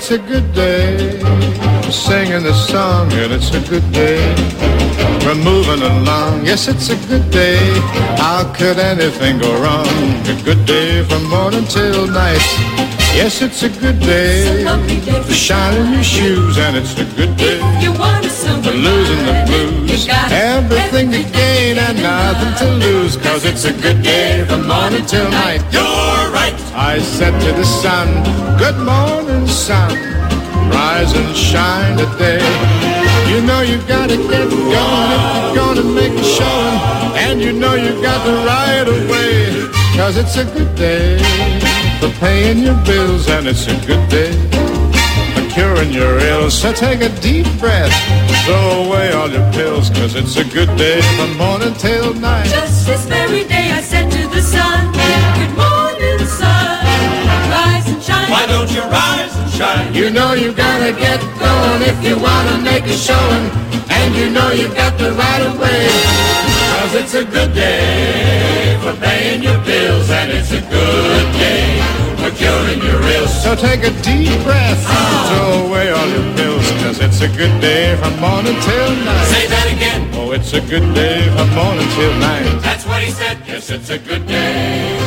it's a good day. Singing the song, and it's a good day. We're moving along, yes, it's a good day. How could anything go wrong? A good day from morning till night. Yes, it's a good day. To shine in your shoes, and it's a good day. You want a silver For losing the lining, blues. you got Everything to gain and nothing to lose. Cause it's a good day from morning till night. You're right. I said to the sun, Good morning, sun. Rise and shine today. You know you gotta get going if you're gonna make a showing. And you know you got the right away. Cause it's a good day for paying your bills, and it's a good day for curing your ills. So take a deep breath, throw away all your pills, cause it's a good day from morning till night. Just this very day I said to the sun, Good morning, sun. Rise and shine. Why don't you rise and shine? You know you gotta get going if you wanna make a showing. And you know you got the right of way. Cause it's a good day for paying your bills. And it's a good day for curing your ills. So take a deep breath, throw away all your pills. Cause it's a good day from morning till night. Say that again. Oh, it's a good day from morning till night. That's what he said. Yes, it's a good day.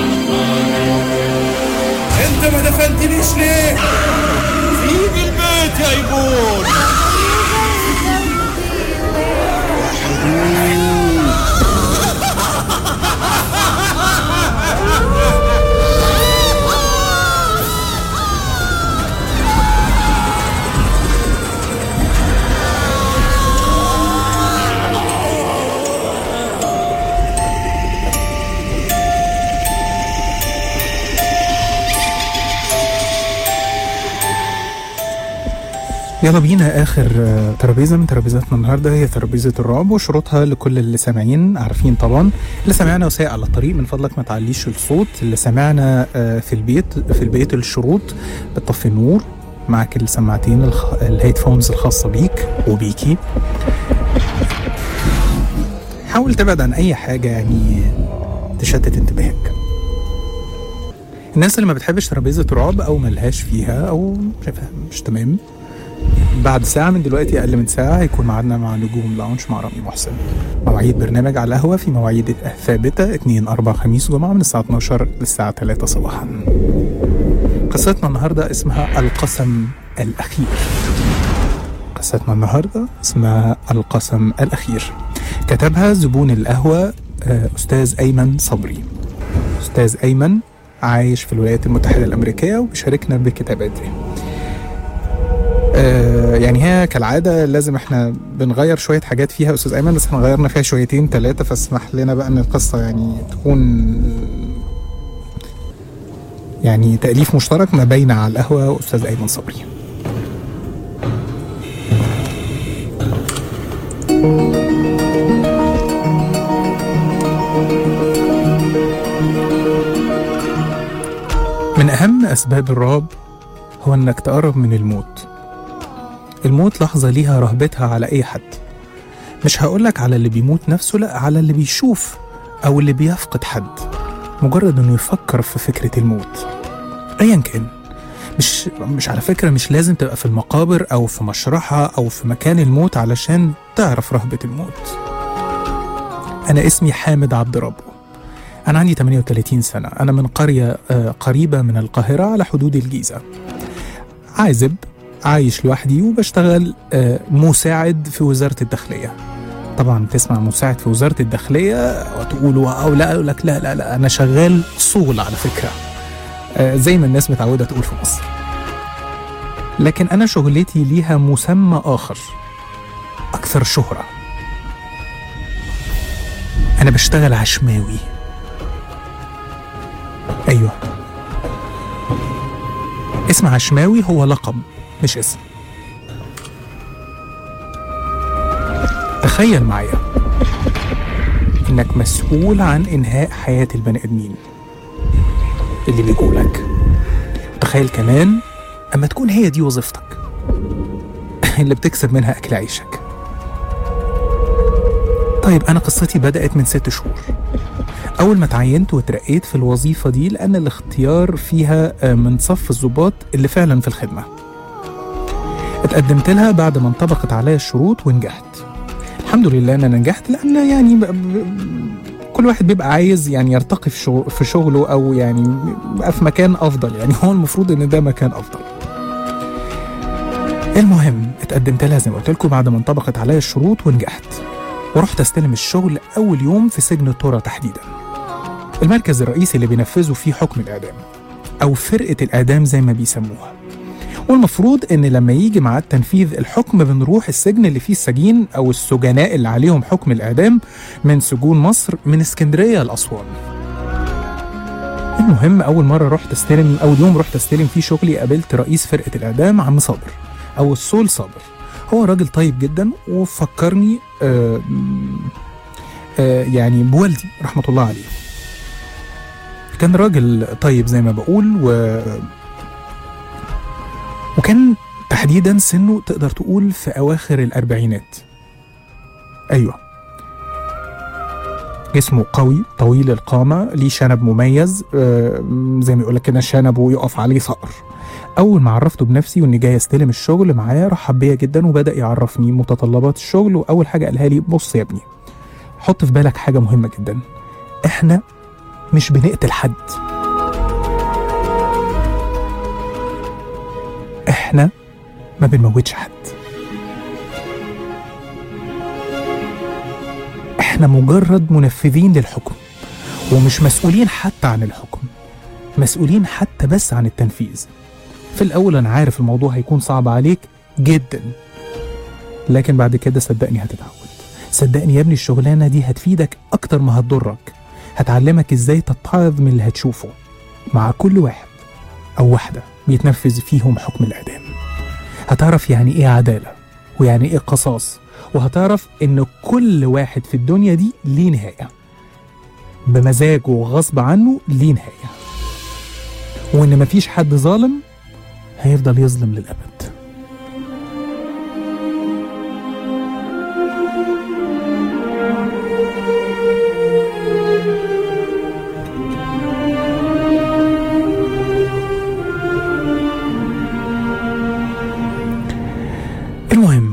انت ما دفنتنيش ليه؟ سيب البيت يا ايبون يلا بينا اخر آه، ترابيزه من ترابيزاتنا النهارده هي ترابيزه الرعب وشروطها لكل اللي سامعين عارفين طبعا اللي سمعنا وسايق على الطريق من فضلك ما تعليش الصوت اللي سمعنا آه، في البيت في البيت الشروط بتطفي النور معك السماعتين الخ... الهيدفونز الخاصه بيك وبيكي حاول تبعد عن اي حاجه يعني تشتت انتباهك الناس اللي ما بتحبش ترابيزه رعب او ملهاش فيها او شايفها مش تمام بعد ساعة من دلوقتي أقل من ساعة هيكون معادنا مع نجوم لاونج مع رامي محسن مواعيد برنامج على القهوة في مواعيد ثابتة 2 4 خميس وجمعة من الساعة 12 للساعة 3 صباحا قصتنا النهاردة اسمها القسم الأخير قصتنا النهاردة اسمها القسم الأخير كتبها زبون القهوة آه، أستاذ أيمن صبري أستاذ أيمن عايش في الولايات المتحدة الأمريكية وبيشاركنا بالكتابات دي آه، يعني هي كالعاده لازم احنا بنغير شويه حاجات فيها يا استاذ ايمن بس احنا غيرنا فيها شويتين ثلاثه فاسمح لنا بقى ان القصه يعني تكون يعني تاليف مشترك ما بين على القهوه واستاذ ايمن صبري من اهم اسباب الرعب هو انك تقرب من الموت الموت لحظة ليها رهبتها على أي حد مش هقولك على اللي بيموت نفسه لأ على اللي بيشوف أو اللي بيفقد حد مجرد إنه يفكر في فكرة الموت أيا كان مش مش على فكرة مش لازم تبقى في المقابر أو في مشرحة أو في مكان الموت علشان تعرف رهبة الموت أنا اسمي حامد عبد ربه أنا عندي 38 سنة أنا من قرية آه، قريبة من القاهرة على حدود الجيزة عازب عايش لوحدي وبشتغل آه، مساعد في وزارة الداخلية طبعا تسمع مساعد في وزارة الداخلية وتقول أو لا أقول لك لا لا لا أنا شغال صول على فكرة آه، زي ما الناس متعودة تقول في مصر لكن أنا شغلتي ليها مسمى آخر أكثر شهرة أنا بشتغل عشماوي أيوه اسم عشماوي هو لقب مش اسم تخيل معايا انك مسؤول عن انهاء حياة البني ادمين اللي بيجولك تخيل كمان اما تكون هي دي وظيفتك اللي بتكسب منها اكل عيشك طيب انا قصتي بدأت من ست شهور أول ما اتعينت واترقيت في الوظيفة دي لأن الاختيار فيها آه، من صف الضباط اللي فعلا في الخدمة اتقدمت لها بعد ما انطبقت عليا الشروط ونجحت الحمد لله ان انا نجحت لان يعني ب... ب... كل واحد بيبقى عايز يعني يرتقي في, شغل في شغله او يعني يبقى في مكان افضل يعني هو المفروض ان ده مكان افضل المهم اتقدمت لها زي ما قلت لكم بعد ما انطبقت عليا الشروط ونجحت ورحت استلم الشغل اول يوم في سجن التورا تحديدا المركز الرئيسي اللي بينفذوا فيه حكم الاعدام او فرقه الاعدام زي ما بيسموها والمفروض ان لما يجي ميعاد تنفيذ الحكم بنروح السجن اللي فيه السجين او السجناء اللي عليهم حكم الاعدام من سجون مصر من اسكندريه لاسوان المهم اول مره رحت استلم اول يوم رحت استلم فيه شغلي قابلت رئيس فرقه الاعدام عم صابر او السول صابر هو راجل طيب جدا وفكرني آه آه يعني بوالدي رحمه الله عليه كان راجل طيب زي ما بقول و وكان تحديدا سنه تقدر تقول في أواخر الأربعينات أيوة جسمه قوي طويل القامة ليه شنب مميز آه، زي ما يقولك كده شنبه يقف عليه صقر أول ما عرفته بنفسي وإني جاي أستلم الشغل معاه رحب بيا جدا وبدأ يعرفني متطلبات الشغل وأول حاجة قالها لي بص يا ابني حط في بالك حاجة مهمة جدا إحنا مش بنقتل حد احنا ما بنموتش حد احنا مجرد منفذين للحكم ومش مسؤولين حتى عن الحكم مسؤولين حتى بس عن التنفيذ في الاول انا عارف الموضوع هيكون صعب عليك جدا لكن بعد كده صدقني هتتعود صدقني يا ابني الشغلانه دي هتفيدك اكتر ما هتضرك هتعلمك ازاي تتعظ من اللي هتشوفه مع كل واحد او واحده بيتنفذ فيهم حكم الاعدام هتعرف يعني ايه عداله ويعني ايه قصاص وهتعرف ان كل واحد في الدنيا دي ليه نهايه بمزاجه وغصب عنه ليه نهايه وان مفيش حد ظالم هيفضل يظلم للابد المهم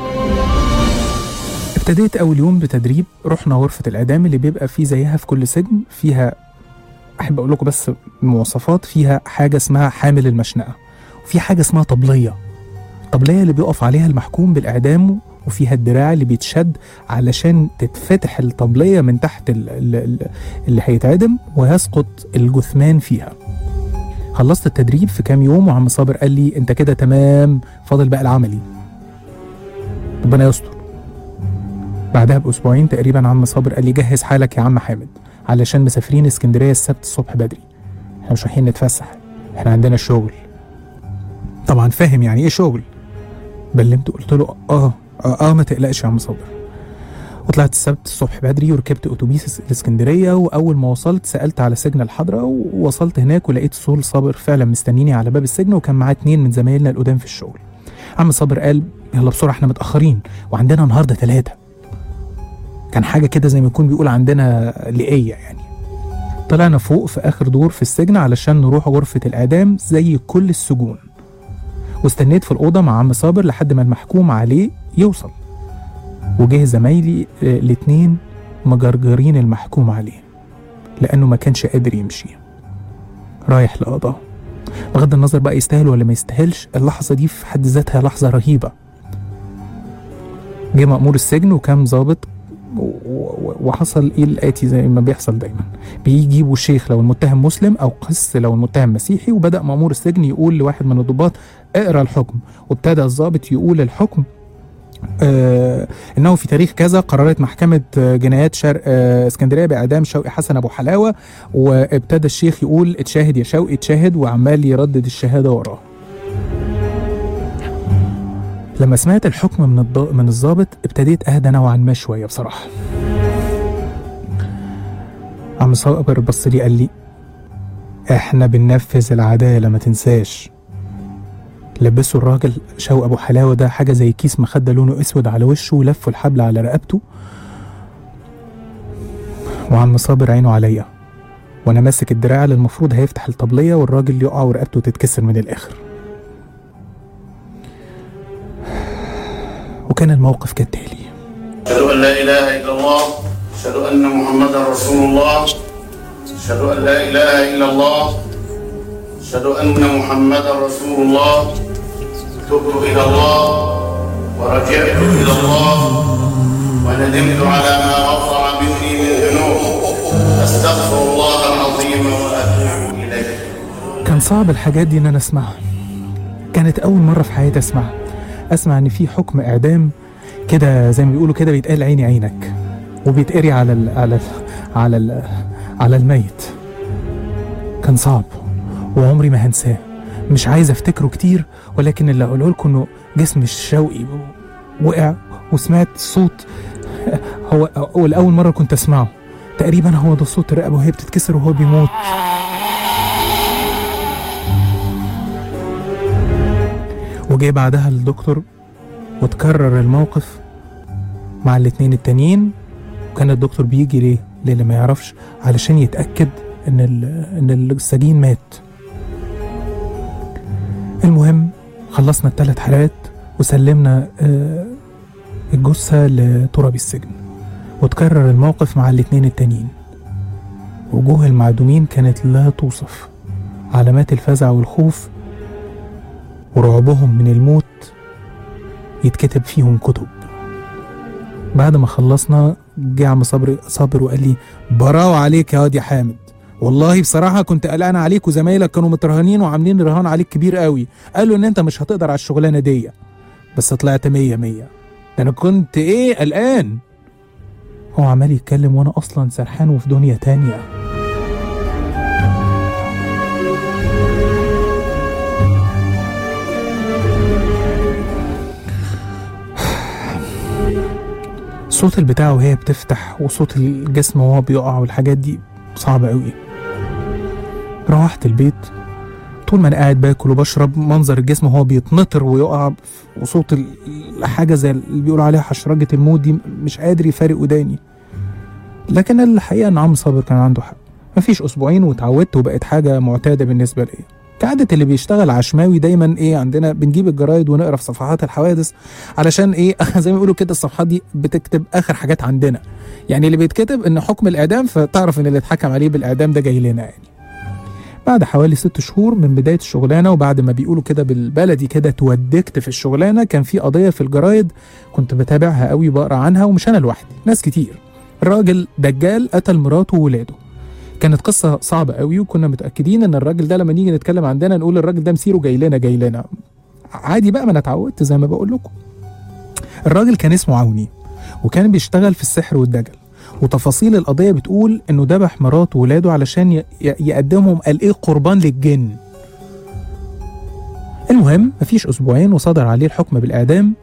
ابتديت أول يوم بتدريب رحنا غرفة الإعدام اللي بيبقى فيه زيها في كل سجن فيها أحب أقول لكم بس المواصفات فيها حاجة اسمها حامل المشنقة وفي حاجة اسمها طبلية الطبلية اللي بيقف عليها المحكوم بالإعدام وفيها الدراع اللي بيتشد علشان تتفتح الطبلية من تحت ال- ال- ال- اللي هيتعدم ويسقط الجثمان فيها خلصت التدريب في كام يوم وعم صابر قال لي انت كده تمام فاضل بقى العملي ربنا يستر بعدها باسبوعين تقريبا عم صابر قال لي جهز حالك يا عم حامد علشان مسافرين اسكندريه السبت الصبح بدري احنا مش رايحين نتفسح احنا عندنا شغل طبعا فاهم يعني ايه شغل بلمت قلت له اه اه, آه ما تقلقش يا عم صابر وطلعت السبت الصبح بدري وركبت اتوبيس الاسكندريه واول ما وصلت سالت على سجن الحضره ووصلت هناك ولقيت سول صابر فعلا مستنيني على باب السجن وكان معاه اتنين من زمايلنا القدام في الشغل عم صابر قال يلا بسرعه احنا متاخرين وعندنا النهارده ثلاثه كان حاجه كده زي ما يكون بيقول عندنا لقيه يعني طلعنا فوق في اخر دور في السجن علشان نروح غرفه الاعدام زي كل السجون واستنيت في الاوضه مع عم صابر لحد ما المحكوم عليه يوصل وجه زمايلي آه، الاتنين مجرجرين المحكوم عليه لانه ما كانش قادر يمشي رايح لقضاء بغض النظر بقى يستاهل ولا ما يستاهلش اللحظه دي في حد ذاتها لحظه رهيبه جه مأمور السجن وكام ظابط و- و- وحصل ايه الاتي زي ما بيحصل دايما بيجيبوا الشيخ لو المتهم مسلم او قس لو المتهم مسيحي وبدا مأمور السجن يقول لواحد من الضباط اقرا الحكم وابتدى الضابط يقول الحكم آه انه في تاريخ كذا قررت محكمه آه، جنايات شرق آه اسكندريه باعدام شوقي حسن ابو حلاوه وابتدى الشيخ يقول اتشاهد يا شوقي اتشاهد وعمال يردد الشهاده وراه لما سمعت الحكم من الض... من الضابط ابتديت اهدى نوعا ما شويه بصراحه عم صابر بص لي قال لي احنا بننفذ العداله ما تنساش لبسوا الراجل شوق ابو حلاوه ده حاجه زي كيس مخده لونه اسود على وشه ولفوا الحبل على رقبته وعم صابر عينه عليا وانا ماسك الدراع اللي المفروض هيفتح الطبليه والراجل يقع ورقبته تتكسر من الاخر وكان الموقف كالتالي أشهد أن لا إله إلا الله أشهد أن محمدا رسول الله أشهد أن لا إله إلا الله أشهد أن محمدا رسول الله تبت إلى الله ورجعت إلى الله وندمت على ما وقع مني من ذنوب أستغفر الله العظيم وأتوب إليه كان صعب الحاجات دي ان انا اسمعها كانت اول مره في حياتي اسمعها اسمع ان في حكم اعدام كده زي ما بيقولوا كده بيتقال عيني عينك وبيتقري على ال على ال على ال على الميت كان صعب وعمري ما هنساه مش عايز افتكره كتير ولكن اللي اقوله لكم انه جسم الشوقي وقع وسمعت صوت هو هو لاول مره كنت اسمعه تقريبا هو ده صوت الرقبه وهي بتتكسر وهو بيموت وجه بعدها الدكتور وتكرر الموقف مع الاتنين التانيين وكان الدكتور بيجي ليه؟ للي ما يعرفش علشان يتأكد إن ال- إن السجين مات. المهم خلصنا الثلاث حالات وسلمنا آه، الجثة لتراب السجن وتكرر الموقف مع الاتنين التانيين وجوه المعدومين كانت لا توصف علامات الفزع والخوف ورعبهم من الموت يتكتب فيهم كتب بعد ما خلصنا جه عم صبري صابر وقال لي براو عليك يا واد يا حامد والله بصراحة كنت قلقان عليك وزمايلك كانوا مترهنين وعاملين رهان عليك كبير قوي قالوا ان انت مش هتقدر على الشغلانة دي بس طلعت مية مية ده انا كنت ايه قلقان هو عمال يتكلم وانا اصلا سرحان وفي دنيا تانية صوت البتاع وهي بتفتح وصوت الجسم وهو بيقع والحاجات دي صعبة قوي روحت البيت طول ما انا قاعد باكل وبشرب منظر الجسم وهو بيتنطر ويقع وصوت ال- الحاجة زي اللي بيقولوا عليها حشرجة الموت دي مش قادر يفارق وداني لكن الحقيقة ان عم صابر كان عنده حق مفيش اسبوعين واتعودت وبقت حاجة معتادة بالنسبة لي كعادة اللي بيشتغل عشماوي دايما ايه عندنا بنجيب الجرايد ونقرا في صفحات الحوادث علشان ايه زي ما بيقولوا كده الصفحات دي بتكتب اخر حاجات عندنا يعني اللي بيتكتب ان حكم الاعدام فتعرف ان اللي اتحكم عليه بالاعدام ده جاي لنا يعني بعد حوالي ست شهور من بداية الشغلانة وبعد ما بيقولوا كده بالبلدي كده تودكت في الشغلانة كان في قضية في الجرايد كنت بتابعها قوي بقرا عنها ومش أنا لوحدي ناس كتير الراجل دجال قتل مراته وولاده كانت قصة صعبة قوي وكنا متأكدين إن الراجل ده لما نيجي نتكلم عندنا نقول الراجل ده مسيره جاي لنا جاي لنا عادي بقى ما أنا اتعودت زي ما بقول لكم الراجل كان اسمه عوني وكان بيشتغل في السحر والدجل وتفاصيل القضية بتقول إنه ذبح مراته وولاده علشان ي- ي- يقدمهم قال إيه قربان للجن المهم مفيش أسبوعين وصدر عليه الحكم بالإعدام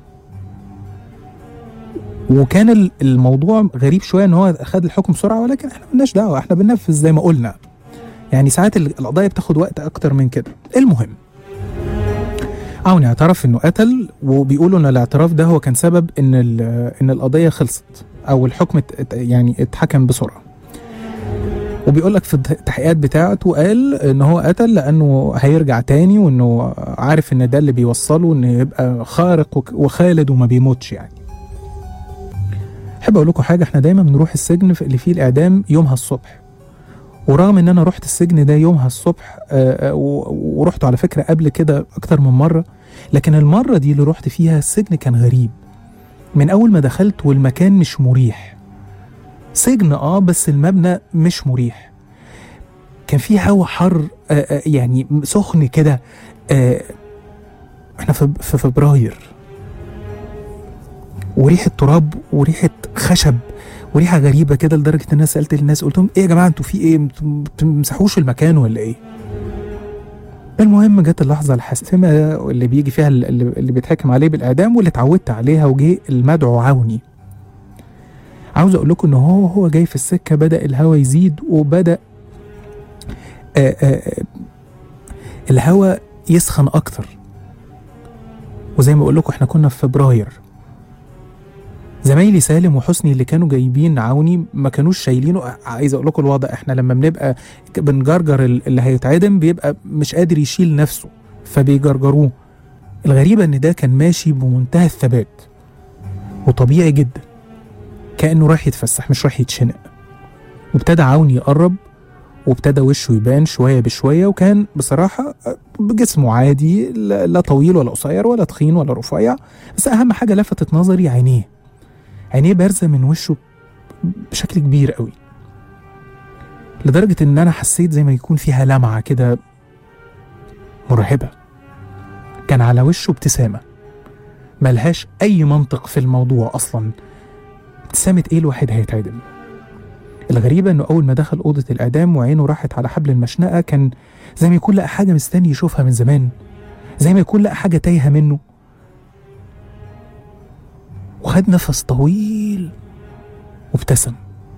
وكان ال- الموضوع غريب شوية إن هو خد الحكم بسرعة ولكن إحنا ملناش دعوة إحنا بننفذ زي ما قلنا يعني ساعات ال- القضايا بتاخد وقت أكتر من كده المهم عوني اعترف انه قتل وبيقولوا ان الاعتراف ده هو كان سبب ان ال- ان القضيه خلصت او الحكم ات- ات- يعني اتحكم بسرعه وبيقول لك في التحقيقات بتاعته قال ان هو قتل لانه هيرجع تاني وانه عارف ان ده اللي بيوصله انه يبقى خارق وك- وخالد وما بيموتش يعني احب اقول لكم حاجه احنا دايما بنروح السجن في- اللي فيه الاعدام يومها الصبح ورغم ان انا رحت السجن ده يومها الصبح آه، آه، و- ورحت على فكره قبل كده اكتر من مره لكن المره دي اللي رحت فيها السجن كان غريب من اول ما دخلت والمكان مش مريح سجن اه بس المبنى مش مريح كان في هوا حر آه آه يعني سخن كده آه احنا في في فبراير وريحه تراب وريحه خشب وريحه غريبه كده لدرجه ان انا سالت الناس قلت لهم ايه يا جماعه انتوا في ايه انتوا ما بتمسحوش المكان ولا ايه المهم جت اللحظه الحاسمه اللي بيجي فيها اللي, اللي بيتحكم عليه بالاعدام واللي اتعودت عليها وجه المدعو عوني عاوز اقول لكم ان هو هو جاي في السكه بدا الهوا يزيد وبدا آآ آآ الهوا يسخن اكتر وزي ما اقول لكم احنا كنا في فبراير زمايلي سالم وحسني اللي كانوا جايبين عوني ما كانوش شايلينه عايز اقول لكم الوضع احنا لما بنبقى بنجرجر ال- اللي هيتعدم بيبقى مش قادر يشيل نفسه فبيجرجروه الغريبة ان ده كان ماشي بمنتهى الثبات وطبيعي جدا كأنه رايح يتفسح مش رايح يتشنق وابتدى عوني يقرب وابتدى وشه يبان شوية بشوية وكان بصراحة بجسمه عادي لا لا طويل ولا قصير ولا تخين ولا رفيع بس أهم حاجة لفتت نظري عينيه عينيه بارزة من وشه بشكل كبير قوي لدرجة إن أنا حسيت زي ما يكون فيها لمعة كده مرعبة كان على وشه ابتسامة ملهاش أي منطق في الموضوع أصلا ابتسامة إيه الواحد هيتعدم الغريبة إنه أول ما دخل أوضة الإعدام وعينه راحت على حبل المشنقة كان زي ما يكون لقى حاجة مستني يشوفها من زمان زي ما يكون لقى حاجة تايهة منه وخد نفس طويل وابتسم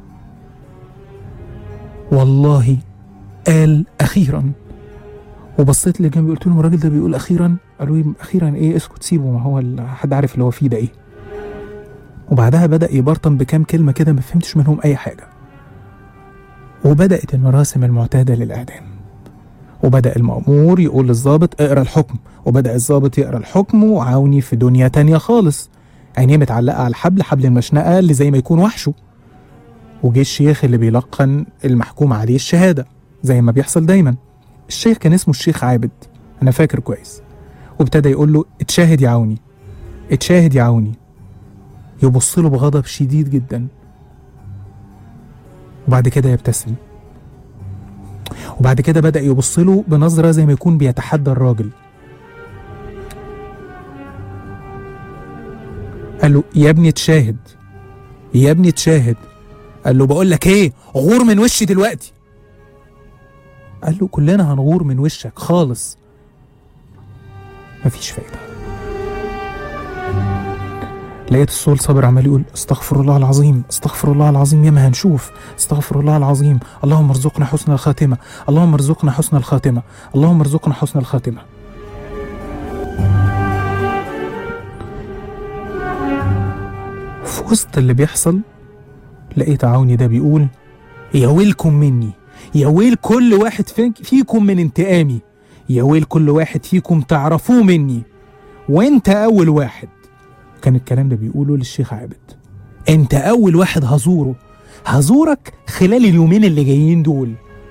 والله قال أخيرا وبصيت اللي جنبي قلت لهم الراجل ده بيقول أخيرا قالوا لي أخيرا إيه اسكت سيبه ما هو ال- حد عارف اللي هو فيه ده إيه وبعدها بدأ يبرطم بكام كلمة كده ما فهمتش منهم أي حاجة وبدأت المراسم المعتادة للإعدام وبدأ المأمور يقول للضابط اقرا الحكم وبدأ الضابط يقرا الحكم وعاوني في دنيا تانية خالص عينيه متعلقة على الحبل حبل المشنقة اللي زي ما يكون وحشه وجه الشيخ اللي بيلقن المحكوم عليه الشهادة زي ما بيحصل دايما الشيخ كان اسمه الشيخ عابد أنا فاكر كويس وابتدى يقول له اتشاهد يا عوني اتشاهد يا عوني يبص له بغضب شديد جدا وبعد كده يبتسم وبعد كده بدأ يبص له بنظرة زي ما يكون بيتحدى الراجل قال له يا ابني تشاهد يا ابني تشاهد قال له بقول لك ايه غور من وشي دلوقتي قال له كلنا هنغور من وشك خالص مفيش فايدة لقيت الصول صابر عمال يقول استغفر الله العظيم استغفر الله العظيم ياما هنشوف استغفر الله العظيم اللهم ارزقنا حسن الخاتمة اللهم ارزقنا حسن الخاتمة اللهم ارزقنا حسن الخاتمة في وسط اللي بيحصل لقيت عوني ده بيقول يا ويلكم مني يا ويل كل واحد فيك- فيكم من انتقامي يا ويل كل واحد فيكم تعرفوه مني وانت اول واحد كان الكلام ده بيقوله للشيخ عابد انت اول واحد هزوره هزورك خلال اليومين اللي جايين دول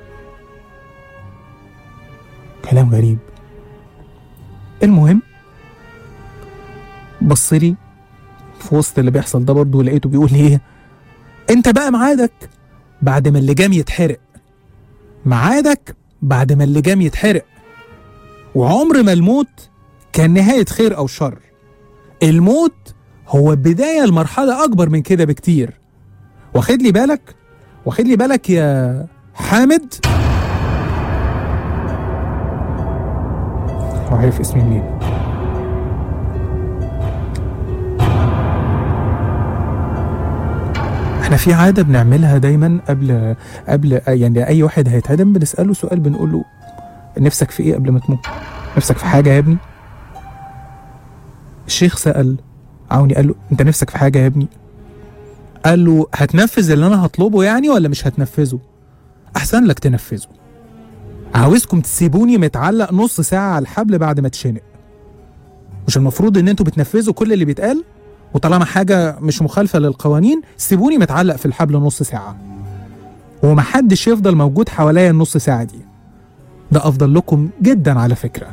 كلام غريب المهم بصلي في وسط اللي بيحصل ده برضه لقيته بيقول لي ايه انت بقى ميعادك بعد ما اللجام يتحرق ميعادك بعد ما اللجام يتحرق وعمر ما الموت كان نهاية خير أو شر الموت هو بداية لمرحلة أكبر من كده بكتير واخد لي بالك واخد لي بالك يا حامد هو عارف اسمي منين احنا في عاده بنعملها دايما قبل قبل يعني اي واحد هيتهدم بنساله سؤال بنقول له نفسك في ايه قبل ما تموت نفسك في حاجه يا ابني الشيخ سال عوني قال له انت نفسك في حاجه يا ابني قال له هتنفذ اللي انا هطلبه يعني ولا مش هتنفذه احسن لك تنفذه عاوزكم تسيبوني متعلق نص ساعه على الحبل بعد ما اتشنق مش المفروض ان انتوا بتنفذوا كل اللي بيتقال وطالما حاجه مش مخالفه للقوانين سيبوني متعلق في الحبل نص ساعه ومحدش يفضل موجود حواليا النص ساعه دي ده افضل لكم جدا على فكره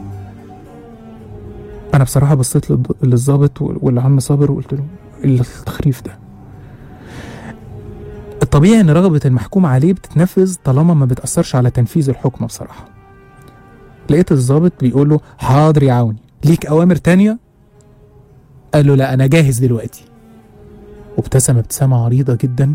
انا بصراحه بصيت للض- للظابط والعم صابر وقلت له ايه التخريف ده الطبيعي ان رغبه المحكوم عليه بتتنفذ طالما ما بتاثرش على تنفيذ الحكم بصراحه لقيت الظابط بيقول له حاضر يا عوني ليك اوامر تانية قال له لا انا جاهز دلوقتي وابتسم ابتسامه عريضه جدا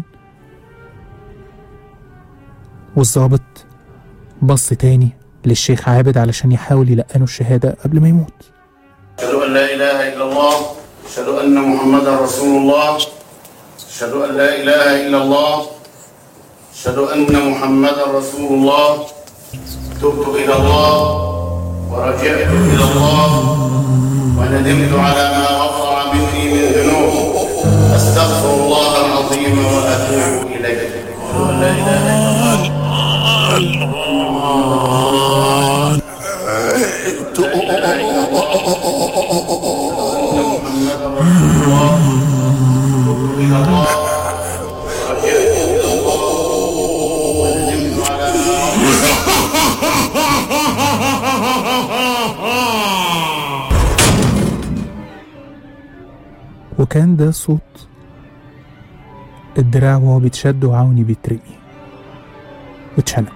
والظابط بص تاني للشيخ عابد علشان يحاول يلقنه الشهاده قبل ما يموت أشهد أن لا إله إلا الله أشهد أن محمدا رسول الله أشهد أن لا إله إلا الله أشهد أن محمدا رسول الله تبت إلى الله ورجعت إلى الله وندمت على ما وقع مني من ذنوب أستغفر الله العظيم وأتوب إليه أشهد أن لا إله إلا الله وكان ده صوت الدراع وهو بيتشد وعوني بيترمي واتشنق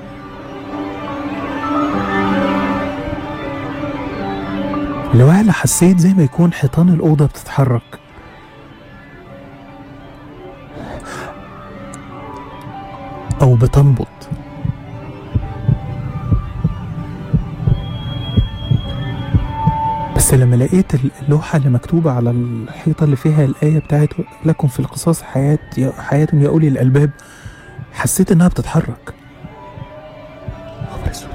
لوهلة حسيت زي ما يكون حيطان الأوضة بتتحرك أو بتنبض بس لما لقيت اللوحة اللي مكتوبة على الحيطة اللي فيها الآية بتاعت لكم في القصاص حياة يا حياة يا أولي الألباب حسيت إنها بتتحرك خبر أسود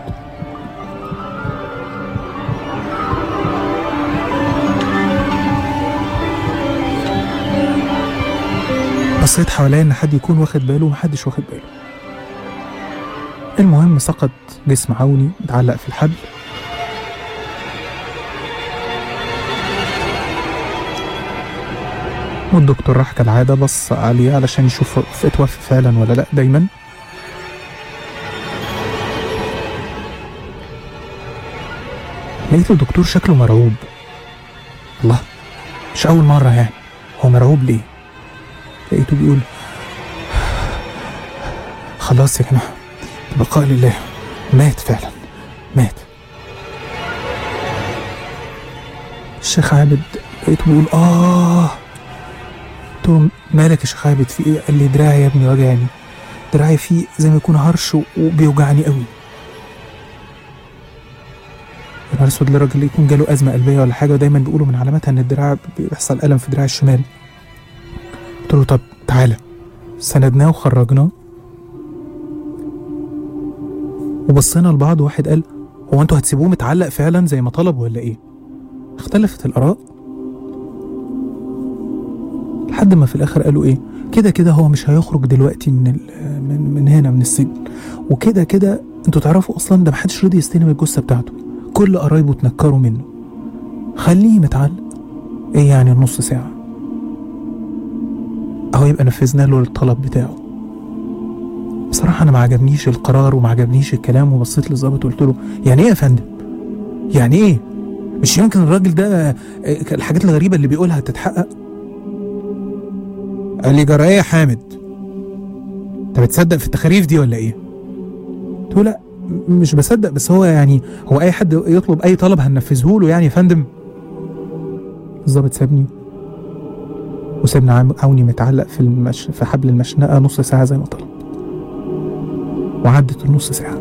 بصيت حواليا إن حد يكون واخد باله ومحدش واخد باله المهم سقط جسم عوني متعلق في الحبل والدكتور راح كالعادة بص عليه علشان يشوف اتوفى فعلا ولا لأ دايما لقيت الدكتور شكله مرعوب الله مش أول مرة يعني هو مرعوب ليه لقيته بيقول خلاص يا جماعة بقاء لله مات فعلا مات الشيخ عابد لقيته بيقول آه قلت له مالك يا شيخ عابد في إيه؟ قال لي دراعي يا ابني وجعني دراعي فيه زي ما يكون هرش و- وبيوجعني قوي يا نهار اسود للراجل اللي يكون جاله أزمة قلبية ولا حاجة ودايما بيقولوا من علاماتها إن الدراع بيحصل ألم في دراع الشمال قلت له طب تعالى سندناه وخرجناه وبصينا لبعض واحد قال هو انتوا هتسيبوه متعلق فعلا زي ما طلب ولا ايه اختلفت الاراء لحد ما في الاخر قالوا ايه كده كده هو مش هيخرج دلوقتي من ال- من من هنا من السجن وكده كده انتوا تعرفوا اصلا ده محدش رضي يستلم الجثه بتاعته كل قرايبه اتنكروا منه خليه متعلق ايه يعني نص ساعه اهو يبقى نفذنا له الطلب بتاعه بصراحة أنا ما عجبنيش القرار وما عجبنيش الكلام وبصيت للظابط وقلت له يعني إيه يا فندم؟ يعني إيه؟ مش يمكن الراجل ده آه، الحاجات الغريبة اللي بيقولها تتحقق؟ قال لي جرى إيه يا حامد؟ أنت بتصدق في التخاريف دي ولا إيه؟ قلت له لا م- مش بصدق بس هو يعني هو أي حد يطلب أي طلب هننفذه له يعني يا فندم الظابط سابني وسابني عام- عوني متعلق في المش... في حبل المشنقة نص ساعة زي ما طلب وعدت النص ساعة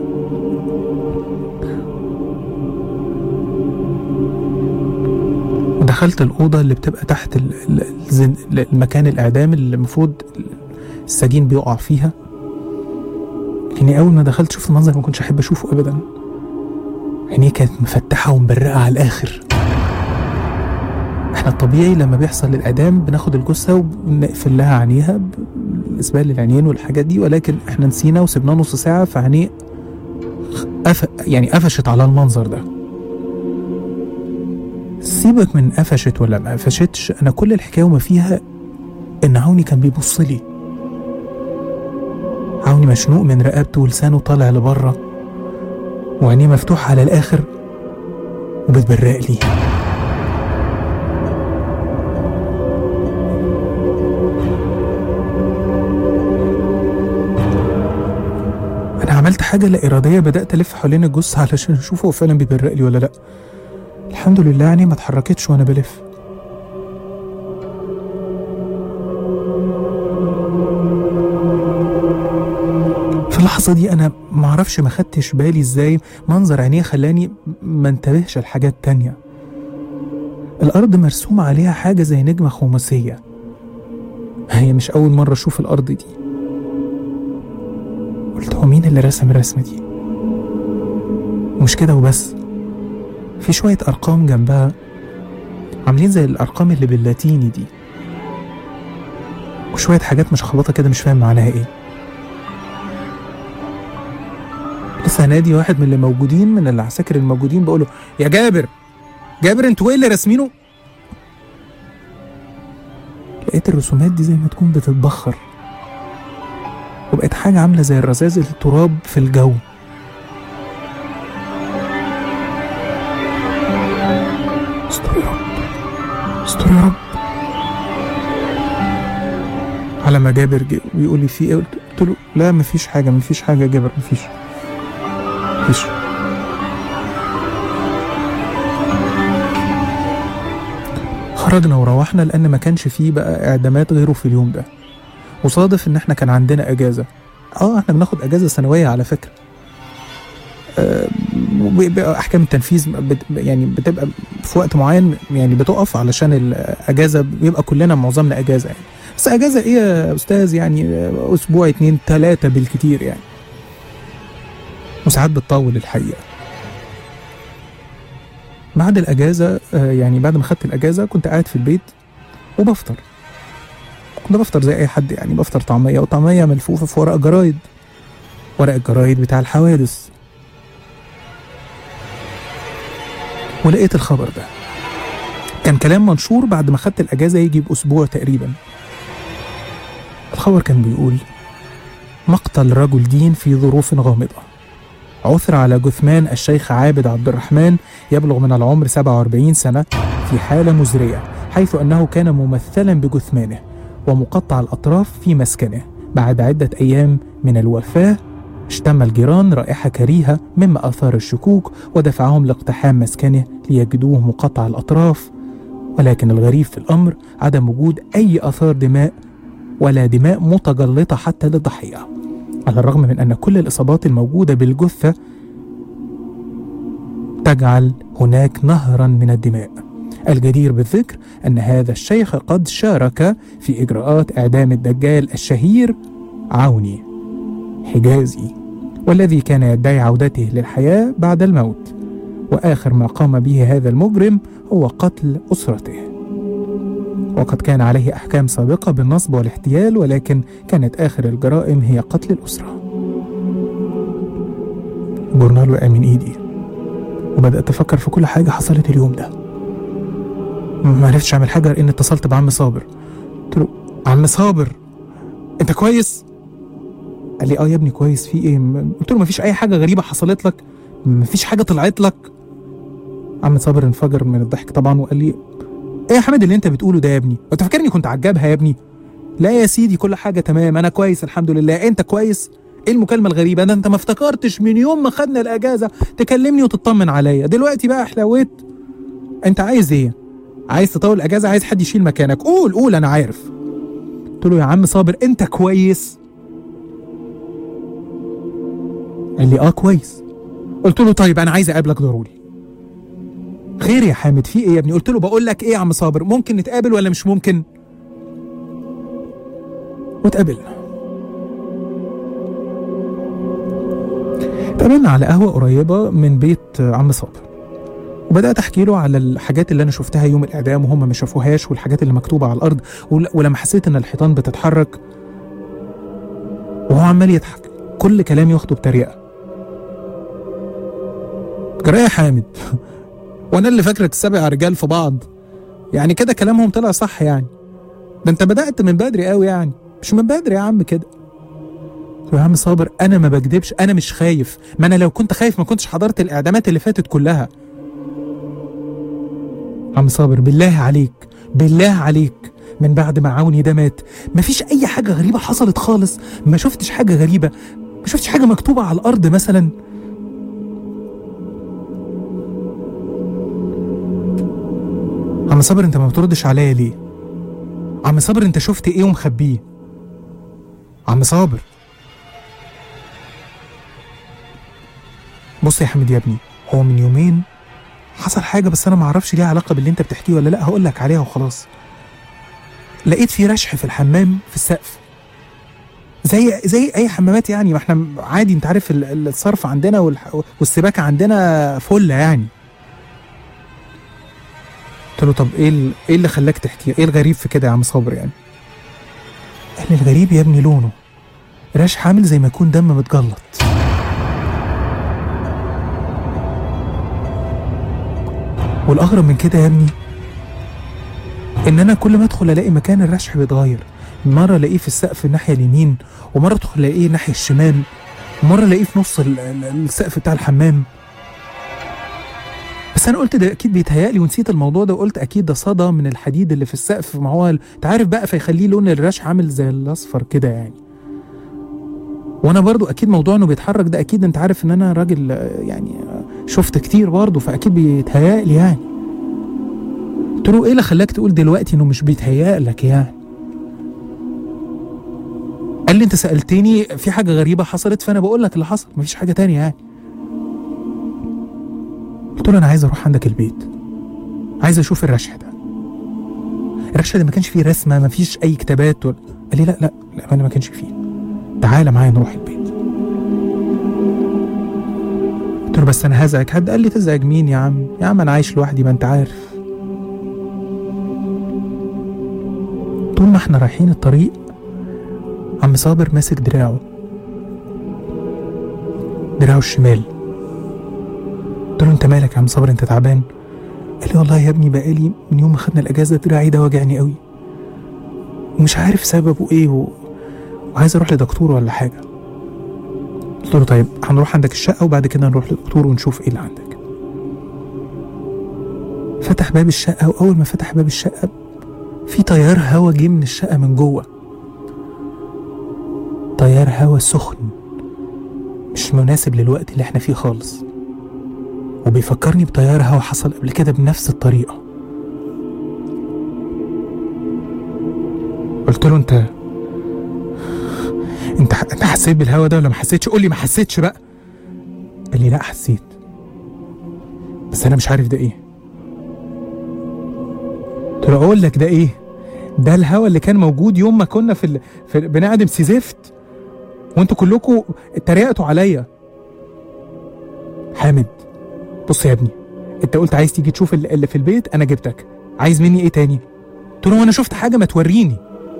ودخلت الأوضة اللي بتبقى تحت ال- ال- الزن... المكان الإعدام اللي المفروض السجين بيقع فيها لكني أول ما دخلت شفت منظر ما كنتش أحب أشوفه أبدا عينيه كانت مفتحة ومبرقة على الآخر احنا الطبيعي لما بيحصل الإعدام بناخد الجثة وبنقفل لها عينيها بالنسبة للعينين والحاجات دي ولكن احنا نسينا وسبناه نص ساعة فعينيه قف... يعني قفشت على المنظر ده سيبك من قفشت ولا ما قفشتش انا كل الحكايه وما فيها ان عوني كان بيبص لي عوني مشنوق من رقبته ولسانه طالع لبره وعينيه مفتوحه على الاخر وبتبرق لي انا عملت حاجه لا اراديه بدات الف حوالين الجثه علشان اشوفه هو فعلا بيبرق لي ولا لا الحمد لله يعني ما اتحركتش وانا بلف في اللحظة دي أنا معرفش ما خدتش بالي إزاي منظر عينيه خلاني ما انتبهش لحاجات تانية الأرض مرسوم عليها حاجة زي نجمة خماسية هي مش أول مرة أشوف الأرض دي قلت هو مين اللي رسم الرسمة دي ومش كده وبس في شوية أرقام جنبها عاملين زي الأرقام اللي باللاتيني دي وشوية حاجات مشخبطة كده مش فاهم معناها إيه لسه هنادي واحد من اللي موجودين من العساكر الموجودين بقوله يا جابر جابر انتوا ايه اللي راسمينه؟ لقيت الرسومات دي زي ما تكون بتتبخر وبقت حاجة عاملة زي الرذاذ التراب في الجو استر يا رب استر يا رب لما جابر جه ويقول لي في ايه قلت قلت له لا مفيش حاجه مفيش حاجه يا جابر مفيش مفيش خرجنا وروحنا لان ما كانش فيه بقى اعدامات غيره في اليوم ده وصادف ان احنا كان عندنا اجازه اه احنا بناخد اجازه سنويه على فكره آه، وبيبقى احكام التنفيذ بت يعني بتبقى في وقت معين يعني بتقف علشان الاجازه بيبقى كلنا معظمنا اجازه يعني بس اجازه ايه يا استاذ يعني آه، اسبوع اتنين تلاته بالكتير يعني وساعات بتطول الحقيقه بعد الاجازه آه، يعني بعد ما خدت الاجازه كنت قاعد في البيت وبفطر كنت بفطر زي اي حد يعني بفطر طعميه وطعميه ملفوفه في ورق جرايد ورق الجرايد بتاع الحوادث ولقيت الخبر ده كان كلام منشور بعد ما خدت الأجازة يجي بأسبوع تقريبا الخبر كان بيقول مقتل رجل دين في ظروف غامضة عثر على جثمان الشيخ عابد عبد الرحمن يبلغ من العمر 47 سنة في حالة مزرية حيث أنه كان ممثلا بجثمانه ومقطع الأطراف في مسكنه بعد عدة أيام من الوفاة اشتم الجيران رائحة كريهة مما أثار الشكوك ودفعهم لاقتحام مسكنه ليجدوه مقطع الأطراف ولكن الغريب في الأمر عدم وجود أي آثار دماء ولا دماء متجلطة حتى للضحية على الرغم من أن كل الإصابات الموجودة بالجثة تجعل هناك نهرا من الدماء الجدير بالذكر أن هذا الشيخ قد شارك في إجراءات إعدام الدجال الشهير عوني حجازي والذي كان يدعي عودته للحياة بعد الموت وآخر ما قام به هذا المجرم هو قتل أسرته وقد كان عليه أحكام سابقة بالنصب والاحتيال ولكن كانت آخر الجرائم هي قتل الأسرة الجورنال وقع من إيدي وبدأت أفكر في كل حاجة حصلت اليوم ده ما عرفتش أعمل حاجة غير إني اتصلت بعم صابر قلت له عم صابر أنت كويس؟ قال لي اه يا ابني كويس في ايه م- قلت له مفيش اي حاجه غريبه حصلت لك مفيش حاجه طلعت لك عم صابر انفجر من الضحك طبعا وقال لي ايه يا حمد اللي انت بتقوله ده يا ابني انت فاكرني كنت عجبها يا ابني لا يا سيدي كل حاجه تمام انا كويس الحمد لله انت كويس ايه المكالمه الغريبه ده انت ما افتكرتش من يوم ما خدنا الاجازه تكلمني وتطمن عليا دلوقتي بقى حلويت انت عايز ايه عايز تطول الاجازه عايز حد يشيل مكانك قول قول انا عارف قلت له يا عم صابر انت كويس قال لي اه كويس قلت له طيب انا عايز اقابلك ضروري خير يا حامد في ايه يا ابني قلت له بقول لك ايه يا عم صابر ممكن نتقابل ولا مش ممكن واتقابلنا اتقابلنا على قهوة قريبة من بيت عم صابر وبدأت أحكي له على الحاجات اللي أنا شفتها يوم الإعدام وهم ما شافوهاش والحاجات اللي مكتوبة على الأرض ول- ولما حسيت إن الحيطان بتتحرك وهو عمال يضحك كل كلامي واخده بتريقة جرايه يا حامد وانا اللي فاكرك السبع رجال في بعض يعني كده كلامهم طلع صح يعني ده انت بدأت من بدري قوي يعني مش من بدري يا عم كده قلت له يا عم صابر انا ما بكدبش انا مش خايف ما انا لو كنت خايف ما كنتش حضرت الاعدامات اللي فاتت كلها عم صابر بالله عليك بالله عليك من بعد ما عوني ده مات مفيش اي حاجه غريبه حصلت خالص ما شفتش حاجه غريبه ما شفتش حاجه مكتوبه على الارض مثلا عم صابر انت ما بتردش عليا ليه عم صابر انت شفت ايه ومخبيه عم صابر بص يا حمد يا ابني هو من يومين حصل حاجه بس انا ما اعرفش ليها علاقه باللي انت بتحكيه ولا لا هقول لك عليها وخلاص لقيت في رشح في الحمام في السقف زي زي اي حمامات يعني ما احنا عادي انت عارف ال- ال- الصرف عندنا والح- والسباكه عندنا فله يعني قلت له طب ايه ال- ايه اللي خلاك تحكي ايه الغريب في كده يا عم صابر يعني قال لي الغريب يا ابني لونه رشح عامل زي ما يكون دم متجلط والاغرب من كده يا ابني ان انا كل ما ادخل الاقي مكان الرشح بيتغير مره الاقيه في السقف الناحيه اليمين ومره ادخل الاقيه الناحيه الشمال ومره الاقيه في نص ال- ال- السقف بتاع الحمام بس انا قلت ده اكيد بيتهيألي ونسيت الموضوع ده وقلت اكيد ده صدى من الحديد اللي في السقف ما هو ال- انت عارف بقى فيخليه لون الرش عامل زي الاصفر كده يعني وانا برضو اكيد موضوع انه بيتحرك ده اكيد انت عارف ان انا راجل آه، يعني آه، شفت كتير برضو فاكيد بيتهيألي يعني قلت له ايه اللي خلاك تقول دلوقتي انه مش بيتهيألك يعني قال لي انت سألتني في حاجة غريبة حصلت فانا بقول لك اللي حصل مفيش حاجة تانية يعني قلت له انا عايز اروح عندك البيت عايز اشوف الرشح ده الرشح ده ما كانش فيه رسمه ما فيش اي كتابات ولا قال لي لا لا لا ما كانش فيه تعالى معايا نروح البيت قلت له بس انا هزعج حد قال لي تزعج مين يا عم يا عم انا عايش لوحدي ما انت عارف طول ما احنا رايحين الطريق عم صابر ماسك دراعه دراعه الشمال قلت له انت مالك يا عم صابر انت تعبان قال لي والله يا ابني بقالي من يوم ما خدنا الاجازه دراعي ده واجعني قوي ومش عارف سببه ايه و... وعايز اروح لدكتور ولا حاجه قلت له طيب هنروح عندك الشقه وبعد كده نروح للدكتور ونشوف ايه اللي عندك فتح باب الشقه واول ما فتح باب الشقه في تيار هوا جه من الشقه من جوه تيار هوا سخن مش مناسب للوقت اللي احنا فيه خالص وبيفكرني بتيار هوا حصل قبل كده بنفس الطريقة قلت له انت انت انت حسيت بالهوا ده ولا ما حسيتش قول لي ما حسيتش بقى قال لي لا حسيت بس انا مش عارف ده ايه قلت له اقول لك ده ايه ده الهوا اللي كان موجود يوم ما كنا في, ال... في بنعدم سيزفت وانتوا كلكم اتريقتوا عليا حامد بص يا ابني انت قلت عايز تيجي تشوف اللي اللي في البيت انا جبتك عايز مني ايه تاني قلت له انا شفت حاجه ما توريني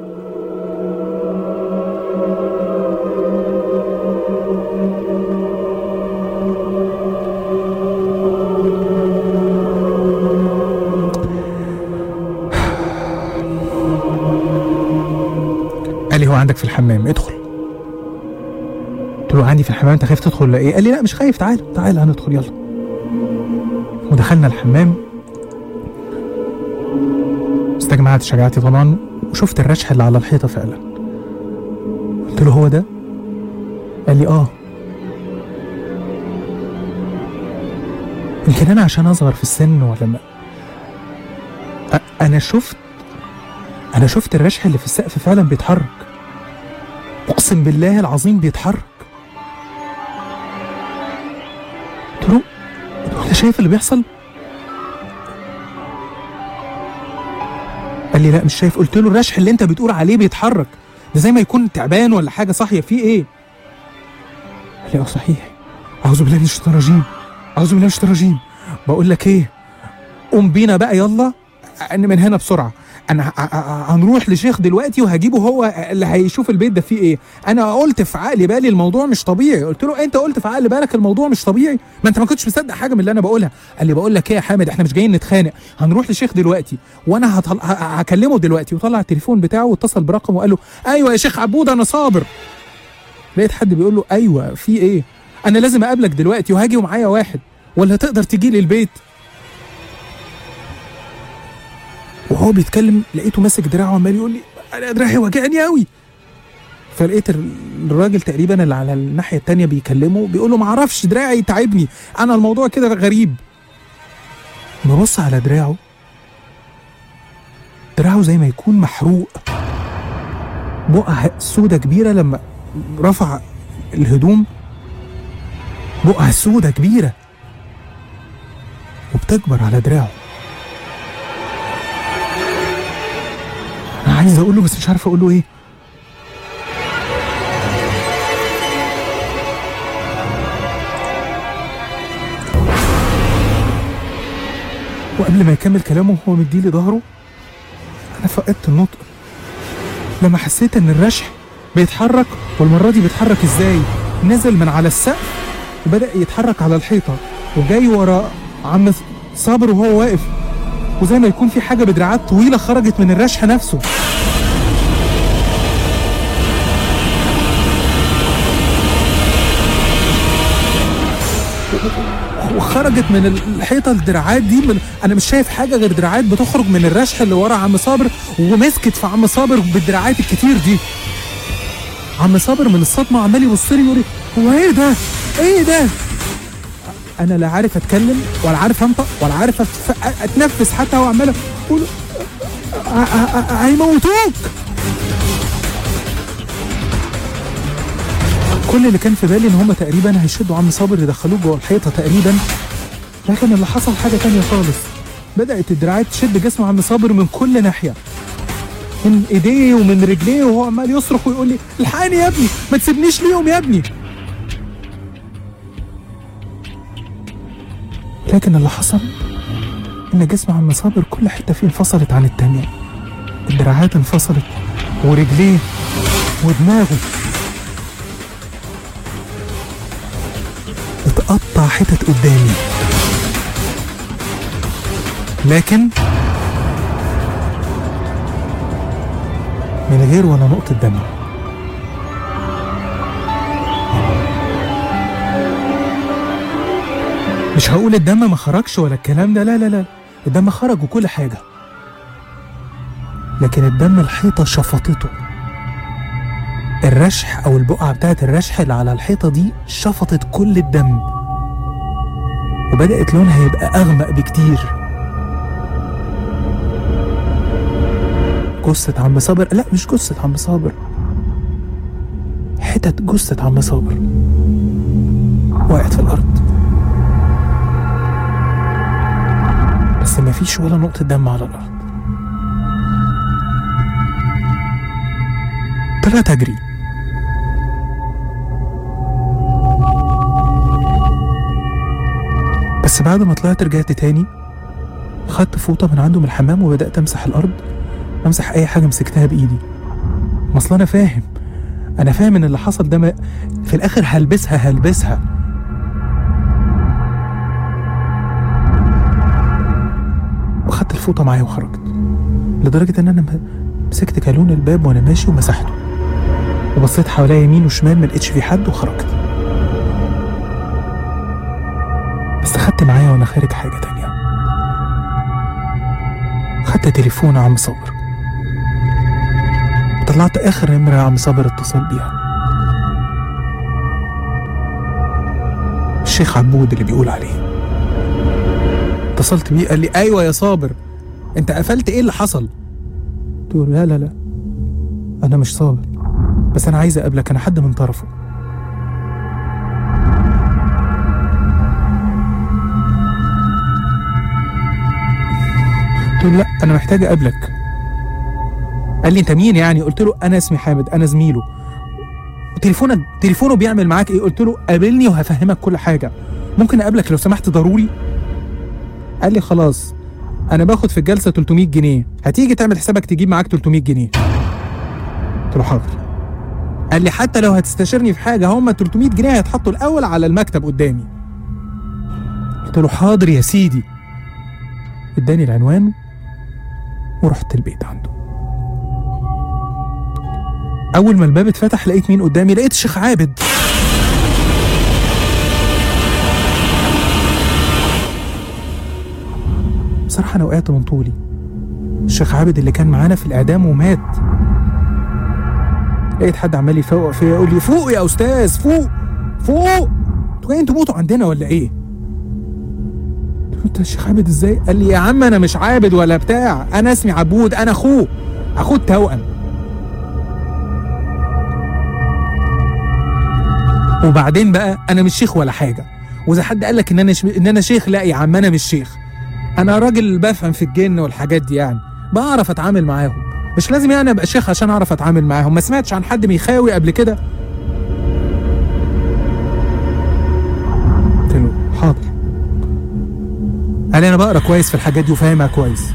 قال لي هو عندك في الحمام ادخل قلت له عندي في الحمام انت خايف تدخل ولا ايه قال لي لا مش خايف تعال تعال هندخل يلا ودخلنا الحمام استجمعت شجاعتي طبعا وشفت الرشح اللي على الحيطه فعلا قلت له هو ده قال لي اه يمكن انا عشان اصغر في السن ولا ما أ- انا شفت انا شفت الرشح اللي في السقف فعلا بيتحرك اقسم بالله العظيم بيتحرك قلت له انت شايف اللي بيحصل قال لي لا مش شايف قلت له الرشح اللي انت بتقول عليه بيتحرك ده زي ما يكون تعبان ولا حاجه صاحيه فيه ايه قال لي اه صحيح اعوذ بالله من الشيطان الرجيم اعوذ بالله من الشيطان الرجيم بقول لك ايه قوم بينا بقى يلا ان من هنا بسرعه انا ه- ه- هنروح لشيخ دلوقتي وهجيبه هو اللي هيشوف البيت ده فيه ايه انا قلت في عقلي بالي الموضوع مش طبيعي قلت له انت قلت في عقل بالك الموضوع مش طبيعي ما انت ما كنتش مصدق حاجه من اللي انا بقولها قال لي بقول لك ايه يا حامد احنا مش جايين نتخانق هنروح لشيخ دلوقتي وانا هطل... ه- هكلمه دلوقتي وطلع التليفون بتاعه واتصل برقمه وقال له ايوه يا شيخ عبود انا صابر لقيت حد بيقول له ايوه في ايه انا لازم اقابلك دلوقتي وهاجي ومعايا واحد ولا تقدر تجي لي البيت وهو بيتكلم لقيته ماسك دراعه وعمال يقول لي انا دراعي وجعني قوي فلقيت ال- الراجل تقريبا اللي على الناحيه التانية بيكلمه بيقول له ما اعرفش دراعي تعبني انا الموضوع كده غريب ببص على دراعه دراعه زي ما يكون محروق بقعة سودة كبيرة لما رفع الهدوم بقعة سودة كبيرة وبتكبر على دراعه انا عايز اقول له بس مش عارف اقول له ايه وقبل ما يكمل كلامه وهو مديلي ظهره انا فقدت النطق لما حسيت ان الرشح بيتحرك والمره دي بيتحرك ازاي نزل من على السقف وبدا يتحرك على الحيطه وجاي ورا عم صابر وهو واقف وزي ما يكون في حاجه بدراعات طويله خرجت من الرشح نفسه وخرجت من الحيطه الدراعات دي من انا مش شايف حاجه غير دراعات بتخرج من الرشح اللي ورا عم صابر ومسكت في عم صابر بالدراعات الكتير دي عم صابر من الصدمه عمال يبص لي يقول لي هو ايه ده؟ ايه ده؟ انا لا عارف اتكلم ولا عارف انطق ولا عارف أتف- اتنفس حتى هو عمال اقول ه- ه- ه- هيموتوك كل اللي كان في بالي ان هم تقريبا هيشدوا عم صابر يدخلوه جوه الحيطه تقريبا لكن اللي حصل حاجه تانية خالص بدات الدراعات تشد جسم عم صابر من كل ناحيه من ايديه ومن رجليه وهو عمال يصرخ ويقول لي الحقني يا ابني ما تسيبنيش ليهم يا ابني لكن اللي حصل ان جسم عم صابر كل حته فيه انفصلت عن التانية الدراعات انفصلت ورجليه ودماغه اتقطع حتت قدامي لكن من غير ولا نقطة دم مش هقول الدم ما خرجش ولا الكلام ده لا لا لا الدم خرج وكل حاجة لكن الدم الحيطة شفطته الرشح أو البقعة بتاعت الرشح اللي على الحيطة دي شفطت كل الدم وبدأت لونها يبقى أغمق بكتير جثة عم صابر لا مش جثة عم صابر حتت جثة عم صابر وقعت في الأرض بس مفيش ولا نقطة دم على الأرض طلعت أجري بس بعد ما طلعت رجعت تاني خدت فوطة من عنده من الحمام وبدأت أمسح الأرض أمسح أي حاجة مسكتها بإيدي ما أصل أنا فاهم أنا فاهم إن اللي حصل ده ما- في الآخر هلبسها هلبسها وخدت الفوطة معايا وخرجت لدرجة إن أنا م- مسكت كالون الباب وأنا ماشي ومسحته وبصيت حواليا يمين وشمال ما لقيتش في حد وخرجت بس خدت معايا وأنا خارج حاجة تانية خدت تليفون عم صابر طلعت آخر نمرة عم صابر اتصل بيها الشيخ عبود اللي بيقول عليه اتصلت بيه قال لي ايوه يا صابر انت قفلت ايه اللي حصل قلت له لا لا لا انا مش صابر بس انا عايز اقابلك انا حد من طرفه قلت له لا انا محتاج اقابلك قال لي انت مين يعني قلت له انا اسمي حامد انا زميله تليفونك تليفونه بيعمل معاك ايه قلت له قابلني وهفهمك كل حاجه ممكن اقابلك لو سمحت ضروري قال لي خلاص انا باخد في الجلسه 300 جنيه هتيجي تعمل حسابك تجيب معاك 300 جنيه قلت له حاضر قال لي حتى لو هتستشيرني في حاجه هم 300 جنيه هيتحطوا الاول على المكتب قدامي قلت له حاضر يا سيدي اداني العنوان ورحت البيت عنده اول ما الباب اتفتح لقيت مين قدامي لقيت الشيخ عابد بصراحه انا وقعت من طولي الشيخ عابد اللي كان معانا في الاعدام ومات لقيت حد عمال يفوق فيا يقول لي فوق يا استاذ فوق فوق انتوا جايين تموتوا عندنا ولا ايه؟ قلت له انت الشيخ عابد ازاي؟ قال لي يا عم انا مش عابد ولا بتاع انا اسمي عبود انا اخوه اخوه التوأم وبعدين بقى انا مش شيخ ولا حاجه واذا حد قال لك ان انا ش... ان انا شيخ لا يا عم انا مش شيخ انا راجل بفهم في الجن والحاجات دي يعني بعرف اتعامل معاهم مش لازم يعني ابقى شيخ عشان اعرف اتعامل معاهم ما سمعتش عن حد بيخاوي قبل كده قلت له حاضر قال لي انا بقرا كويس في الحاجات دي وفاهمها كويس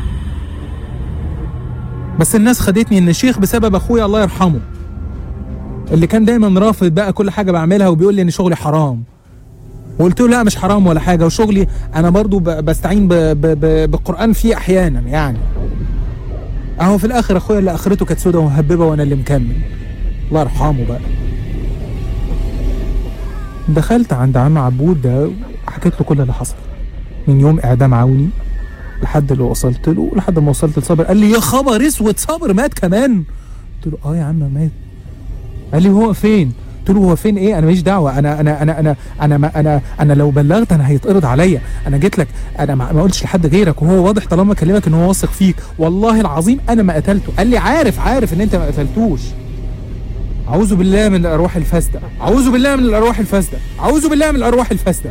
بس الناس خدتني ان شيخ بسبب اخويا الله يرحمه اللي كان دايما رافض بقى كل حاجه بعملها وبيقول لي ان شغلي حرام وقلت له لا مش حرام ولا حاجه وشغلي انا برضو ب- بستعين ب- ب- ب- بالقران فيه احيانا يعني اهو في الاخر اخويا اللي اخرته كانت سودة ومهببه وانا اللي مكمل الله يرحمه بقى دخلت عند عم عبود ده حكيت له كل اللي حصل من يوم اعدام عوني لحد اللي وصلت له لحد ما وصلت لصابر قال لي يا خبر اسود صابر مات كمان قلت له اه يا عم مات قال لي هو فين قلت له هو فين ايه انا ماليش دعوه انا انا انا انا انا ما انا انا لو بلغت انا هيتقرض عليا انا جيت لك انا ما ما قلتش لحد غيرك وهو واضح طالما كلمك ان هو واثق فيك والله العظيم انا ما قتلته قال لي عارف عارف ان انت ما قتلتوش اعوذ بالله من الارواح الفاسده اعوذ بالله من الارواح الفاسده اعوذ بالله من الارواح الفاسده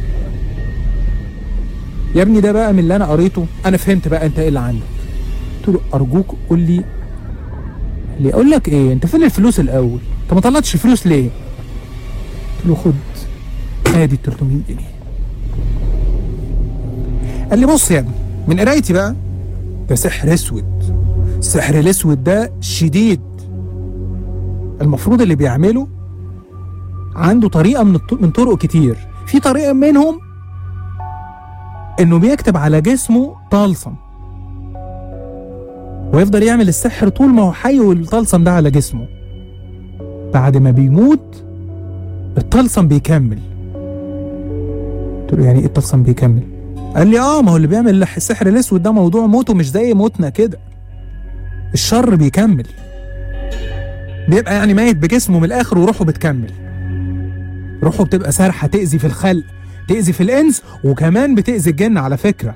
يا ابني ده بقى من اللي انا قريته انا فهمت بقى انت ايه اللي عندك قلت له ارجوك قول لي ليه اقول لك ايه انت فين الفلوس الاول انت ما طلعتش الفلوس ليه قلت له خد ادي ال 300 جنيه قال لي بص يا ابني من قرايتي بقى ده سحر اسود السحر الاسود ده شديد المفروض اللي بيعمله عنده طريقه من الط- من طرق كتير في طريقه منهم انه بيكتب على جسمه طلسم ويفضل يعمل السحر طول ما هو حي والطلسم ده على جسمه بعد ما بيموت الطلسم بيكمل قلت له يعني ايه الطلسم بيكمل قال لي اه ما هو اللي بيعمل الح- السحر الاسود ده موضوع موته مش زي موتنا كده الشر بيكمل بيبقى يعني ميت بجسمه من الاخر وروحه بتكمل روحه بتبقى سارحه تاذي في الخلق تاذي في الانس وكمان بتاذي الجن على فكره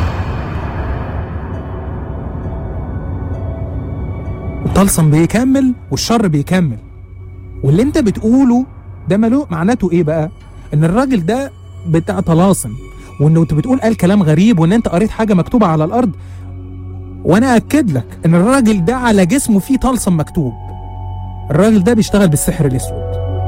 الطلسم بيكمل والشر بيكمل واللي انت بتقوله ده ملو معناته ايه بقى ان الراجل ده بتاع طلاسم وانه انت بتقول قال كلام غريب وان انت قريت حاجه مكتوبه على الارض وانا اكد لك ان الراجل ده على جسمه فيه طلسم مكتوب الراجل ده بيشتغل بالسحر الاسود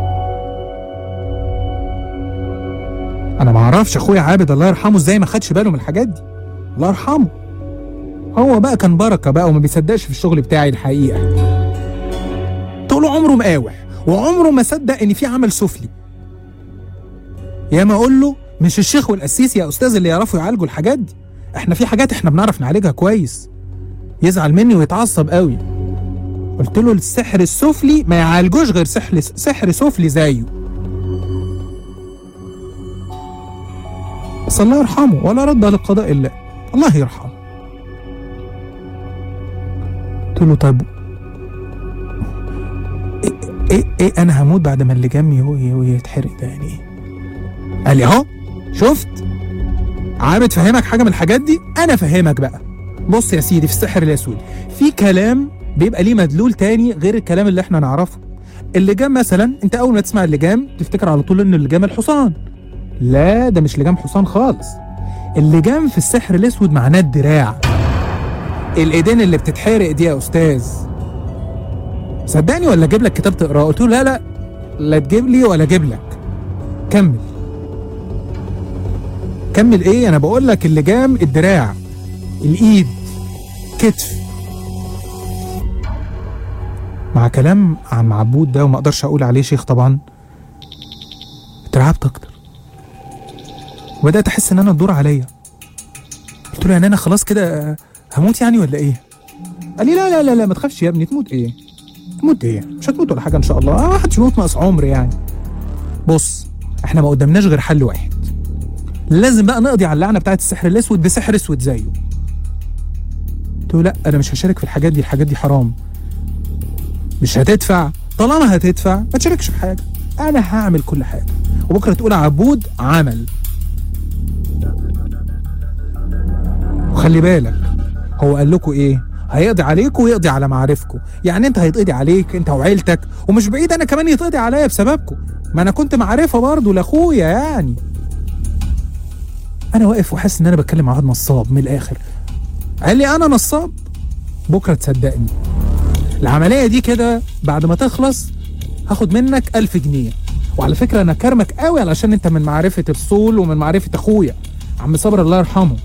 انا ما اعرفش اخويا عابد الله يرحمه ازاي ما خدش باله من الحاجات دي الله يرحمه هو بقى كان بركه بقى وما بيصدقش في الشغل بتاعي الحقيقه طول عمره مقاوح وعمره ما صدق ان في عمل سفلي يا ما اقول له مش الشيخ والقسيس يا استاذ اللي يعرفوا يعالجوا الحاجات دي احنا في حاجات احنا بنعرف نعالجها كويس يزعل مني ويتعصب قوي قلت له السحر السفلي ما يعالجوش غير سحر سحر سفلي زيه بس الله يرحمه ولا رد لقضاء الله الله يرحمه قلت له طيب ايه ايه, إيه انا هموت بعد ما اللي جنبي هو هو يتحرق ده يعني ايه قال لي اهو شفت عابد فهمك حاجه من الحاجات دي انا فهمك بقى بص يا سيدي في السحر الاسود في كلام بيبقى ليه مدلول تاني غير الكلام اللي احنا نعرفه اللجام مثلا انت اول ما تسمع اللجام تفتكر على طول ان اللجام الحصان لا ده مش لجام حصان خالص اللجام في السحر الاسود معناه الدراع الايدين اللي بتتحرق دي يا استاذ صدقني ولا اجيب لك كتاب تقراه قلت له لا لا لا تجيب لي ولا اجيب لك كمل كمل ايه انا بقول لك اللجام الدراع الايد كتف مع كلام عن عبود ده وما اقدرش اقول عليه شيخ طبعا اترعبت اكتر وبدات احس ان انا الدور عليا قلت له يعني انا خلاص كده هموت يعني ولا ايه قال لي لا لا لا لا ما تخافش يا ابني تموت ايه تموت ايه مش هتموت ولا حاجه ان شاء الله آه، ما حدش يموت ناقص عمر يعني بص احنا ما قدامناش غير حل واحد لازم بقى نقضي على اللعنه بتاعت السحر الاسود بسحر اسود زيه قلت له لا انا مش هشارك في الحاجات دي الحاجات دي حرام مش هتدفع طالما هتدفع ما تشاركش في حاجه انا هعمل كل حاجه وبكره تقول عبود عمل وخلي بالك هو قال لكم ايه هيقضي عليكم ويقضي على معارفكم يعني انت هيتقضي عليك انت وعيلتك ومش بعيد انا كمان يتقضي عليا بسببكم ما انا كنت معرفه برضه لاخويا يعني انا واقف وحاسس ان انا بتكلم مع واحد نصاب من الاخر قال لي انا نصاب بكره تصدقني العمليه دي كده بعد ما تخلص هاخد منك ألف جنيه وعلى فكره انا كرمك قوي علشان انت من معرفه الصول ومن معرفه اخويا عم صبر الله يرحمه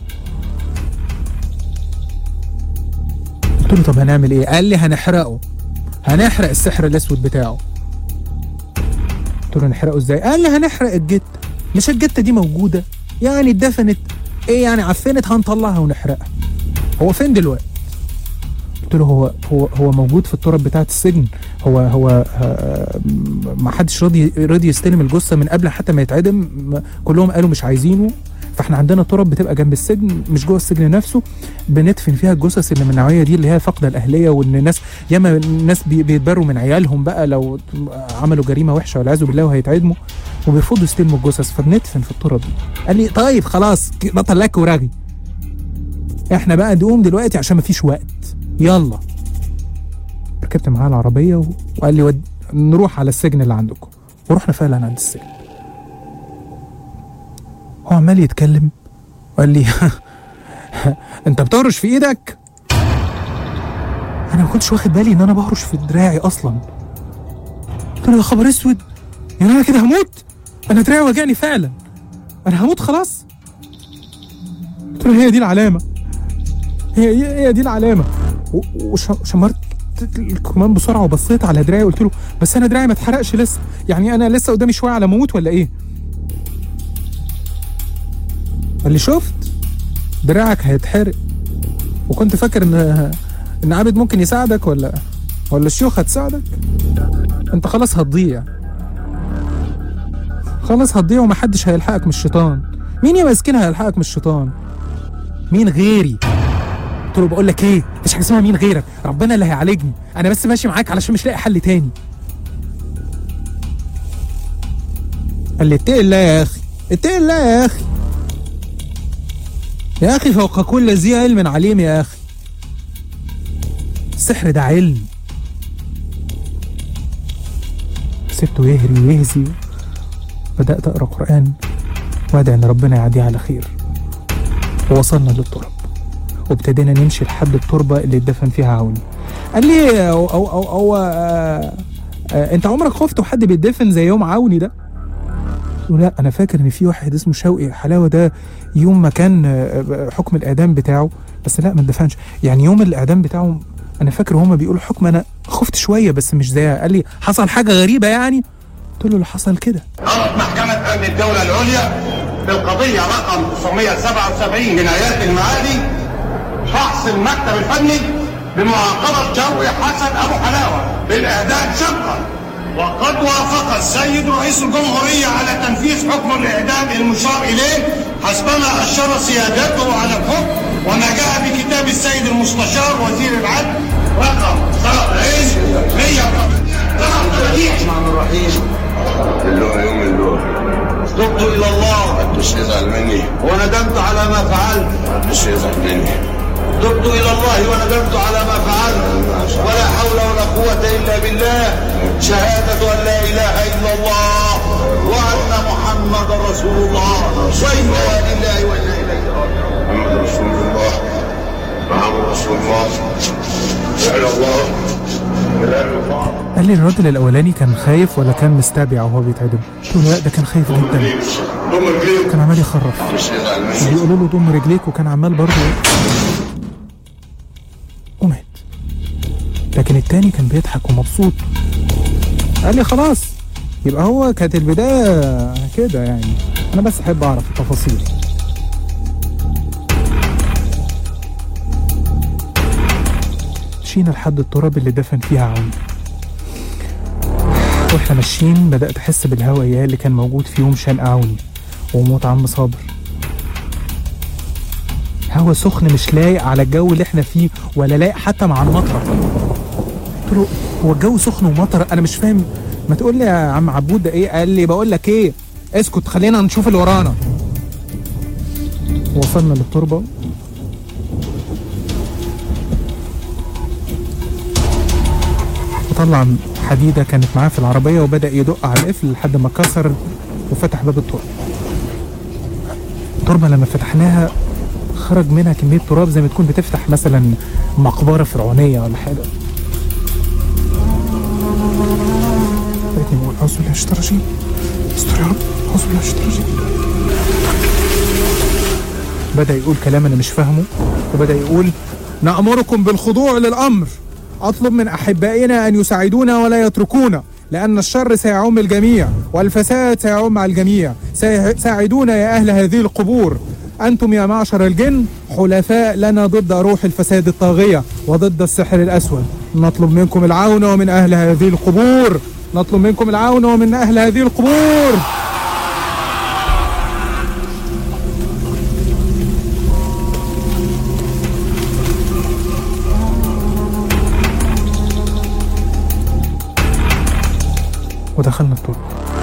قلت له طب هنعمل ايه قال لي هنحرقه هنحرق السحر الاسود بتاعه قلت له نحرقه ازاي قال لي هنحرق الجته مش الجته دي موجوده يعني اتدفنت ايه يعني عفنت هنطلعها ونحرقها هو فين دلوقتي قلت له هو هو هو موجود في التراب بتاعه السجن هو هو آه، ما حدش راضي راضي يستلم الجثه من قبل حتى ما يتعدم م- كلهم قالوا مش عايزينه فاحنا عندنا تراب بتبقى جنب السجن مش جوه السجن نفسه بندفن فيها الجثث اللي من النوعيه دي اللي هي فاقده الاهليه وان الناس ياما ناس بي- بيتبروا من عيالهم بقى لو عملوا جريمه وحشه والعياذ بالله وهيتعدموا وبيرفضوا يستلموا الجثث فبندفن في التراب دي قال لي طيب خلاص ك- بطل لك ورغي احنا بقى نقوم دلوقتي عشان مفيش وقت يلا ركبت معاه العربيه و- وقال لي ود... نروح على السجن اللي عندكم ورحنا فعلا عند السجن هو عمال يتكلم وقال لي انت بتهرش في ايدك انا ما كنتش واخد بالي ان انا بهرش في دراعي اصلا قلت له يا خبر اسود يعني انا كده هموت انا دراعي واجعني فعلا انا هموت خلاص قلت له هي دي العلامه هي هي, هي دي العلامه و- وش- وشمرت كمان بسرعه وبصيت على دراعي قلت له بس انا دراعي ما اتحرقش لسه يعني انا لسه قدامي شويه على ما اموت ولا ايه قال لي شفت دراعك هيتحرق وكنت فاكر ان ان عابد ممكن يساعدك ولا ولا الشيوخ هتساعدك انت خلاص هتضيع خلاص هتضيع ومحدش هيلحقك من الشيطان مين يا مسكين هيلحقك من الشيطان مين غيري قلت له بقول لك ايه مفيش حاجه اسمها مين غيرك ربنا اللي هيعالجني انا بس ماشي معاك علشان مش لاقي حل تاني قال لي اتقي الله يا اخي اتقي الله يا اخي يا اخي فوق كل ذي علم عليم يا اخي السحر ده علم سبته يهري ويهزي بدأت أقرأ قرآن وأدعي إن ربنا يعديه على خير ووصلنا للتراب وابتدينا نمشي لحد التربة اللي اتدفن فيها عوني قال لي أو أو أو, أو آه آه أنت عمرك خفت وحد بيتدفن زي يوم عوني ده؟ قلت له لا أنا فاكر إن في واحد اسمه شوقي حلاوة ده يوم ما كان آه، حكم الإعدام بتاعه بس لا ما اتدفنش يعني يوم الإعدام بتاعه أنا فاكر هما بيقولوا حكم أنا خفت شوية بس مش زي قال لي حصل حاجة غريبة يعني قلت له اللي حصل كده قررت محكمة أمن الدولة العليا بالقضية رقم 977 جنايات المعادي فحص المكتب الفني بمعاقبة شوقي حسن أبو حلاوة بالإعدام شقا وقد وافق السيد رئيس الجمهورية على تنفيذ حكم الإعدام المشار إليه حسبما أشار سيادته على الحكم وما جاء بكتاب السيد المستشار وزير العدل رقم 100 الرحيم اللون يوم اللون تبت الى الله محدش يزعل مني وندمت على ما فعلت محدش يزعل مني تبت الى الله وندمت على ما فعلت ولا حول ولا قوه الا بالله شهاده ان لا اله الا الله وان محمد رسول الله وانا لله وانا اليه راجعون محمد رسول الله محمد رسول الله فعل الله لا الله قال لي الراجل الاولاني كان خايف ولا كان مستبع وهو بيتعدم قلت له لا ده كان خايف جدا ضم رجليك كان عمال يخرف محدش يزعل مني بيقولوا له ضم رجليك وكان عمال برضه ومات لكن التاني كان بيضحك ومبسوط قال لي خلاص يبقى هو كانت البداية كده يعني أنا بس أحب أعرف التفاصيل مشينا لحد التراب اللي دفن فيها عوني واحنا ماشيين بدأت أحس بالهوا إياه اللي كان موجود في يوم شان عوني وموت عم صابر هوا سخن مش لايق على الجو اللي احنا فيه ولا لايق حتى مع المطر قلت له هو الجو سخن ومطر انا مش فاهم ما تقول لي يا عم عبود ده ايه قال لي بقول لك ايه اسكت خلينا نشوف اللي ورانا وصلنا للتربه وطلع حديده كانت معاه في العربيه وبدا يدق على القفل لحد ما كسر وفتح باب التربه التربه لما فتحناها خرج منها كميه تراب زي ما تكون بتفتح مثلا مقبره فرعونيه ولا حاجه لقيتني بقول اعوذ بالله من الشيطان الرجيم استر يا رب اعوذ بالله من الشيطان الرجيم بدا يقول كلام انا مش فاهمه وبدا يقول نامركم بالخضوع للامر اطلب من احبائنا ان يساعدونا ولا يتركونا لأن الشر سيعم الجميع والفساد سيعم على الجميع سي- ساعدونا يا أهل هذه القبور أنتم يا معشر الجن حلفاء لنا ضد روح الفساد الطاغية وضد السحر الأسود نطلب منكم العون ومن أهل هذه القبور نطلب منكم العون ومن أهل هذه القبور ودخلنا الطرق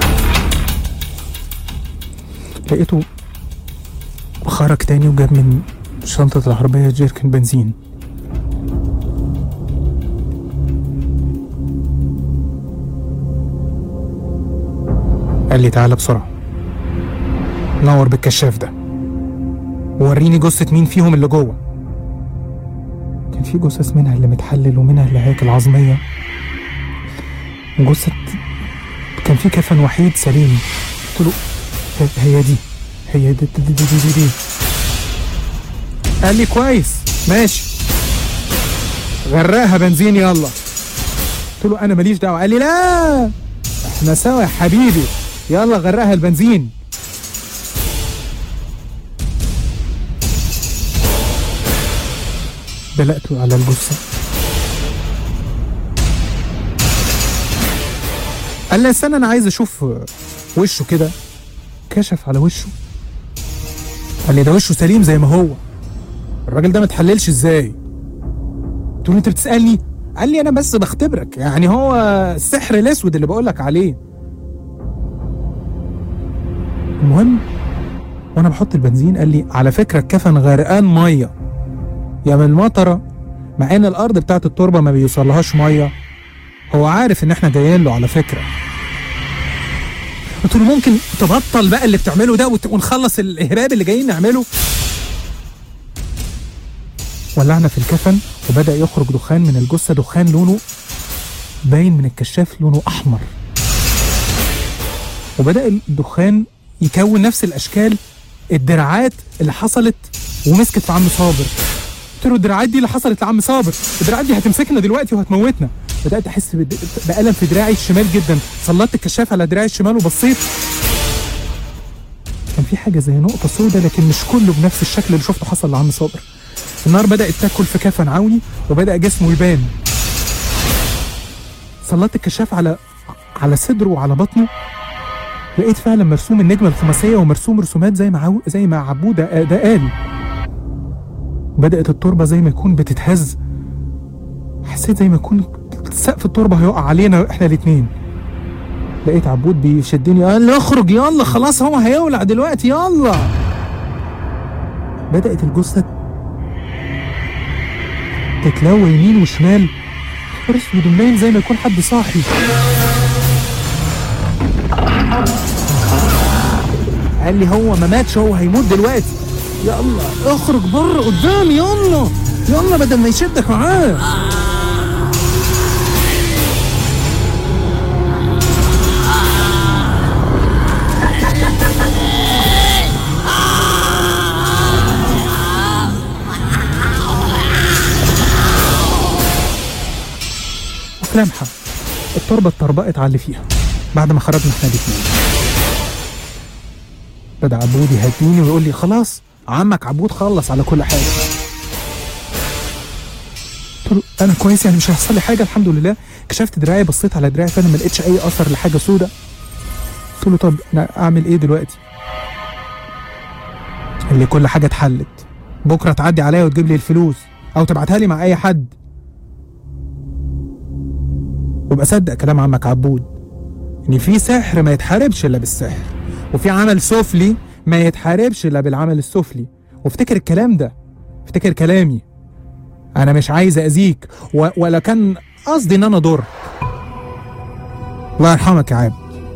لقيته خرج تاني وجاب من شنطة العربية جيركن بنزين قال لي تعالى بسرعة نور بالكشاف ده وريني جثة مين فيهم اللي جوه كان في جثث منها اللي متحلل ومنها اللي هيكل عظمية جثة كان في كفن وحيد سليم قلت له "ه- هي دي هي دي دي, دي, دي, دي, دي. قال لي كويس ماشي غرقها بنزين يلا قلت له انا ماليش دعوه قال لي لا احنا سوا يا حبيبي يلا غرقها البنزين دلقت على الجثه قال لي استنى انا عايز اشوف وشه كده كشف على وشه قال لي ده وشه سليم زي ما هو الراجل ده ما اتحللش ازاي قلت له انت بتسالني قال لي انا بس بختبرك يعني هو السحر الاسود اللي بقول لك عليه المهم وانا بحط البنزين قال لي على فكره الكفن غرقان ميه يا من المطره مع ان الارض بتاعت التربه ما بيوصلهاش ميه هو عارف ان احنا جايين له على فكره قلت له ممكن تبطل بقى اللي بتعمله ده وت- ونخلص الاهراب اللي جايين نعمله ولعنا في الكفن وبدا يخرج دخان من الجثه دخان لونه باين من الكشاف لونه احمر وبدا الدخان يكون نفس الاشكال الدراعات اللي حصلت ومسكت في عم صابر قلت له الدراعات دي اللي حصلت لعم صابر الدراعات دي هتمسكنا دلوقتي وهتموتنا بدات احس بد- بالم في دراعي الشمال جدا سلطت الكشاف على دراعي الشمال وبصيت كان في حاجه زي نقطه سوداء لكن مش كله بنفس الشكل اللي شفته حصل لعم صابر النار بدات تاكل في كفن عوني وبدا جسمه يبان سلطت الكشاف على على صدره وعلى بطنه لقيت فعلا مرسوم النجمه الخماسيه ومرسوم رسومات زي ما عو... زي ما عبوده ده قال بدات التربه زي ما يكون بتتهز حسيت زي ما يكون سقف التربه هيقع علينا احنا الاتنين لقيت عبود بيشدني قال لي اخرج يلا خلاص هو هيولع دلوقتي يلا بدات الجثه تتلوى يمين وشمال نهار اسود ومنيل زي ما يكون حد صاحي قال لي هو ما ماتش هو هيموت دلوقتي يلا اخرج بره قدامي يلا يلا بدل ما يشدك معاه وفي لمحة التربة اتطربقت على اللي فيها بعد ما خرجنا احنا الاتنين بدأ عبود يهديني ويقول لي خلاص عمك عبود خلص على كل حاجة قلت له انا كويس يعني مش هيحصل لي حاجة الحمد لله كشفت دراعي بصيت على دراعي فانا ما لقيتش اي اثر لحاجة سودة قلت له طب انا اعمل ايه دلوقتي اللي كل حاجة اتحلت بكرة تعدي عليا وتجيب لي الفلوس او تبعتها لي مع اي حد وابقى صدق كلام عمك عبود ان في سحر ما يتحاربش الا بالسحر وفي عمل سفلي ما يتحاربش الا بالعمل السفلي وافتكر الكلام ده افتكر كلامي انا مش عايز اذيك و... ولا كان قصدي ان انا اضر الله يرحمك يا عابد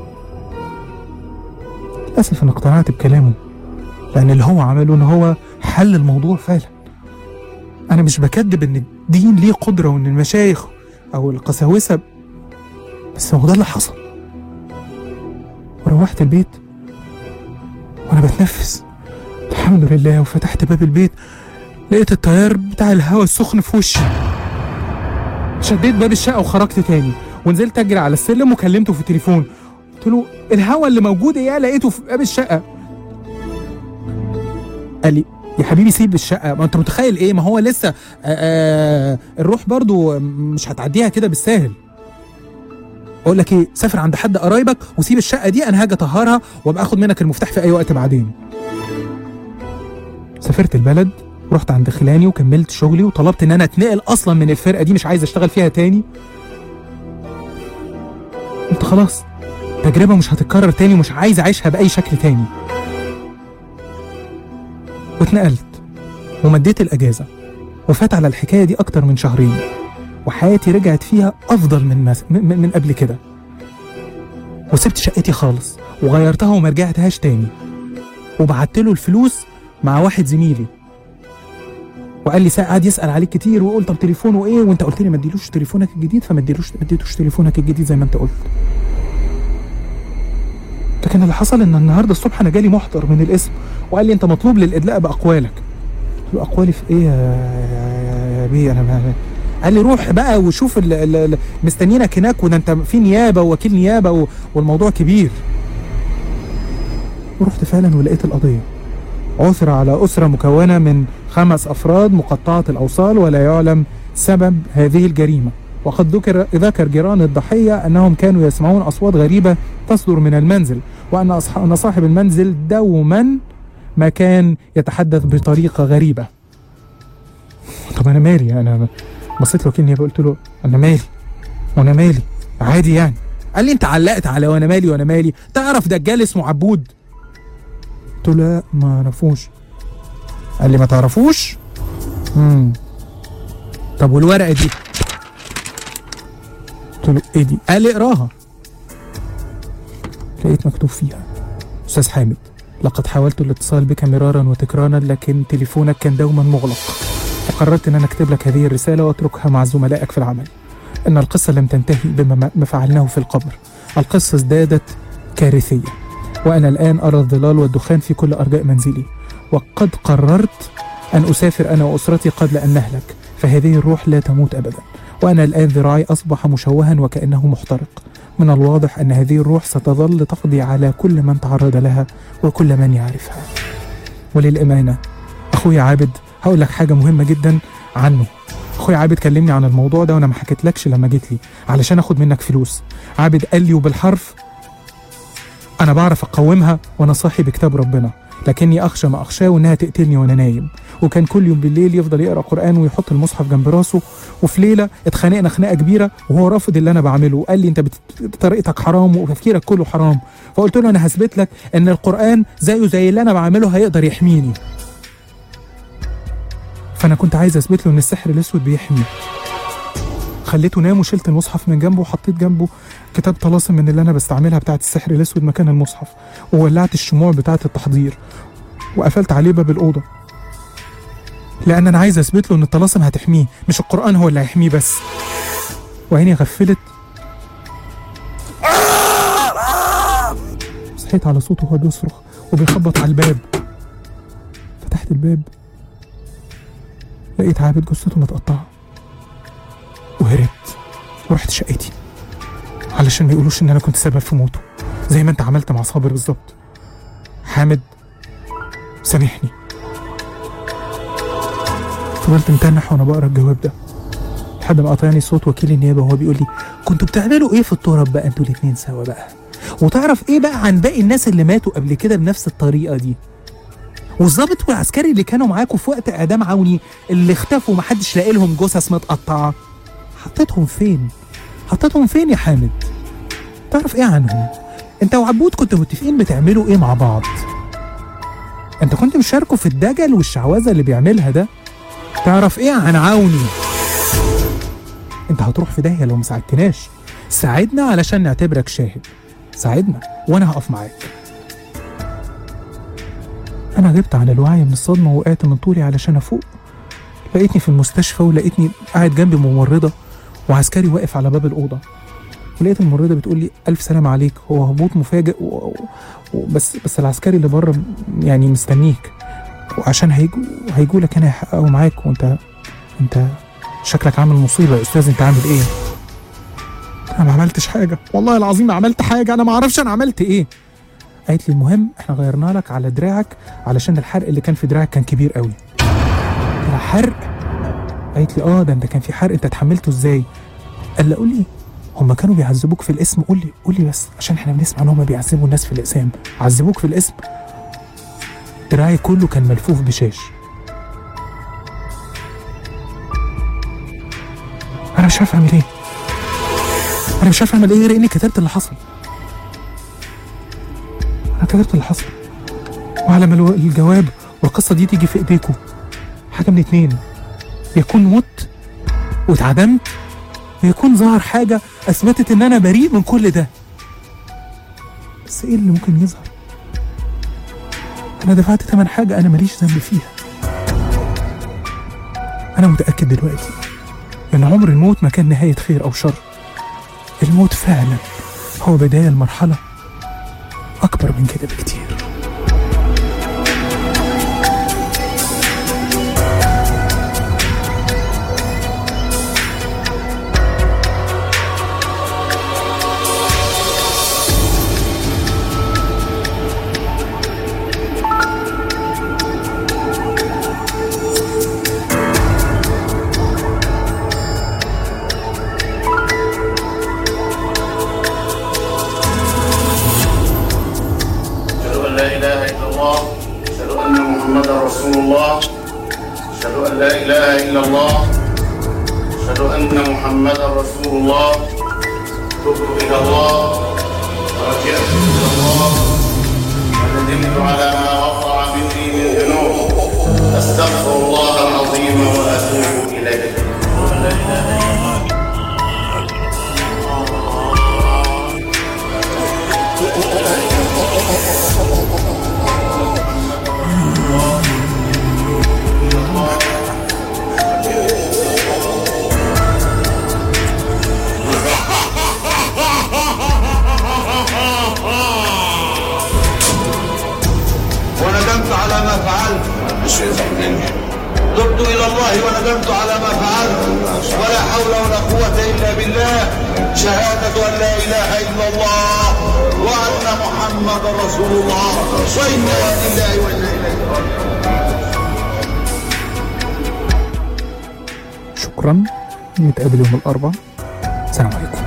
للاسف انا اقتنعت بكلامه لان اللي هو عمله ان هو حل الموضوع فعلا انا مش بكذب ان الدين ليه قدره وان المشايخ او القساوسه بس هو ده اللي حصل وروحت البيت وانا بتنفس الحمد لله وفتحت باب البيت لقيت التيار بتاع الهواء السخن في وشي شديت باب الشقه وخرجت تاني ونزلت اجري على السلم وكلمته في التليفون قلت له الهواء اللي موجود ايه لقيته في باب الشقه قال لي يا حبيبي سيب الشقه ما انت متخيل ايه ما هو لسه آآ آآ الروح برضو مش هتعديها كده بالساهل اقول لك ايه سافر عند حد قرايبك وسيب الشقه دي انا هاجي اطهرها وابقى اخد منك المفتاح في اي وقت بعدين سافرت البلد رحت عند خلاني وكملت شغلي وطلبت ان انا اتنقل اصلا من الفرقه دي مش عايز اشتغل فيها تاني قلت خلاص تجربه مش هتتكرر تاني ومش عايز اعيشها باي شكل تاني واتنقلت ومديت الاجازه وفات على الحكايه دي اكتر من شهرين وحياتي رجعت فيها افضل من مس... من, من قبل كده وسبت شقتي خالص وغيرتها وما رجعتهاش تاني وبعت له الفلوس مع واحد زميلي وقال لي سا- قعد يسال عليك كتير وقلت طب تليفونه ايه وانت قلت لي ما اديلوش تليفونك الجديد فما اديلوش ما اديتوش تليفونك الجديد زي ما انت قلت لكن اللي حصل ان النهارده الصبح انا جالي محضر من الاسم وقال لي انت مطلوب للادلاء باقوالك قلت له اقوالي في ايه يا, يا, يا بيه انا ما قال لي روح بقى وشوف ال- ال- ال- مستنيينك هناك وده انت في نيابه ووكيل نيابه و- والموضوع كبير ورحت فعلا ولقيت القضيه عثر على اسره مكونه من خمس افراد مقطعه الاوصال ولا يعلم سبب هذه الجريمه وقد ذكر ذكر جيران الضحيه انهم كانوا يسمعون اصوات غريبه تصدر من المنزل وان أصح... ان صاحب المنزل دوما ما كان يتحدث بطريقه غريبه طب انا مالي انا بصيت له كني قلت له انا مالي وانا مالي عادي يعني قال لي انت علقت على وانا مالي وانا مالي تعرف دجال اسمه عبود قلت له لا ما اعرفوش قال لي ما تعرفوش امم طب والورقه دي قلت له ايه دي قال لي اقراها لقيت مكتوب فيها استاذ حامد لقد حاولت الاتصال بك مرارا وتكرارا لكن تليفونك كان دوما مغلق فقررت ان انا اكتب لك هذه الرساله واتركها مع زملائك في العمل ان القصه لم تنتهي بما ما فعلناه في القبر القصه ازدادت كارثيه وانا الان ارى الظلال والدخان في كل ارجاء منزلي وقد قررت ان اسافر انا واسرتي قبل ان نهلك فهذه الروح لا تموت ابدا وانا الان ذراعي اصبح مشوها وكانه محترق من الواضح ان هذه الروح ستظل تقضي على كل من تعرض لها وكل من يعرفها وللامانه اخويا عابد هقول لك حاجه مهمه جدا عنه اخويا عابد كلمني عن الموضوع ده وانا ما حكيتلكش لما جيت لي علشان اخد منك فلوس عابد قال لي وبالحرف انا بعرف اقومها وانا صاحي بكتاب ربنا لكني اخشى ما اخشاه وانها تقتلني وانا نايم وكان كل يوم بالليل يفضل يقرا قران ويحط المصحف جنب راسه وفي ليله اتخانقنا خناقه كبيره وهو رافض اللي انا بعمله وقال لي انت بت... طريقتك حرام وتفكيرك كله حرام فقلت له انا هثبت لك ان القران زيه زي اللي انا بعمله هيقدر يحميني فانا كنت عايز اثبت له ان السحر الاسود بيحمي خليته نام وشلت المصحف من جنبه وحطيت جنبه كتاب طلاسم من اللي انا بستعملها بتاعه السحر الاسود مكان المصحف وولعت الشموع بتاعه التحضير وقفلت عليه باب الاوضه لان انا عايز اثبت له ان الطلاسم هتحميه مش القران هو اللي هيحميه بس وعيني غفلت صحيت على صوته وهو بيصرخ وبيخبط على الباب فتحت الباب لقيت عابد جثته متقطعه وهربت ورحت شقتي علشان ما يقولوش ان انا كنت سبب في موته زي ما انت عملت مع صابر بالظبط حامد سامحني فضلت متنح وانا بقرا الجواب ده لحد ما قطعني صوت وكيل النيابه وهو بيقول لي كنتوا بتعملوا ايه في التراب بقى انتوا الاتنين سوا بقى وتعرف ايه بقى عن باقي الناس اللي ماتوا قبل كده بنفس الطريقه دي والظابط والعسكري اللي كانوا معاكوا في وقت اعدام عوني اللي اختفوا محدش لاقي لهم جثث متقطعه حطيتهم فين حطيتهم فين يا حامد تعرف ايه عنهم انت وعبود كنتوا متفقين بتعملوا ايه مع بعض انت كنت مشاركه في الدجل والشعوذه اللي بيعملها ده تعرف ايه عن عوني انت هتروح في داهيه لو ما ساعدتناش ساعدنا علشان نعتبرك شاهد ساعدنا وانا هقف معاك انا غبت على الوعي من الصدمه ووقعت من طولي علشان افوق لقيتني في المستشفى ولقيتني قاعد جنبي ممرضه وعسكري واقف على باب الاوضه ولقيت الممرضه بتقول لي الف سلام عليك هو هبوط مفاجئ و... و... و... بس بس العسكري اللي بره يعني مستنيك وعشان هيجوا هيجوا لك هنا يحققوا معاك وانت انت شكلك عامل مصيبه يا استاذ انت عامل ايه انا ما عملتش حاجه والله العظيم ما عملت حاجه انا ما اعرفش انا عملت ايه قالت لي المهم احنا غيرنا لك على دراعك علشان الحرق اللي كان في دراعك كان كبير قوي قلت لها حرق قالت لي اه ده انت كان في حرق انت اتحملته ازاي قال لي قول لي هما كانوا بيعذبوك في الاسم قول لي قول لي بس عشان احنا بنسمع ان هما بيعذبوا الناس في الاقسام عذبوك في الاسم دراعي كله كان ملفوف بشاش انا مش عارف اعمل ايه انا مش عارف اعمل ايه غير اني كتبت اللي حصل انا كتبت اللي حصل وعلى ما الو- الجواب والقصه دي تيجي في ايديكم حاجه من اتنين يكون مت واتعدمت ويكون ظهر حاجه اثبتت ان انا بريء من كل ده بس ايه اللي ممكن يظهر انا دفعت ثمن حاجه انا ماليش ذنب فيها انا متاكد دلوقتي ان عمر الموت ما كان نهايه خير او شر الموت فعلا هو بدايه المرحله اكبر من كده بكتير أشهد أن لا إله إلا الله أشهد أن محمدا رسول الله أشهد أن لا إله إلا الله أشهد أن محمدا رسول الله تبت إلى الله ورجعت إلى الله وندمت على ما وقع مني من ذنوب أستغفر الله العظيم وأتوب إليه أشهد أن لا إله إلا الله وندمت على ما فعلت مش يزعل مني تبت الى الله وندمت على ما فعلت ولا حول ولا قوه الا بالله شهاده ان لا اله الا الله وان محمدا رسول الله وانا لله وانا اليه راجعون شكرا نتقابل يوم الاربعاء سلام عليكم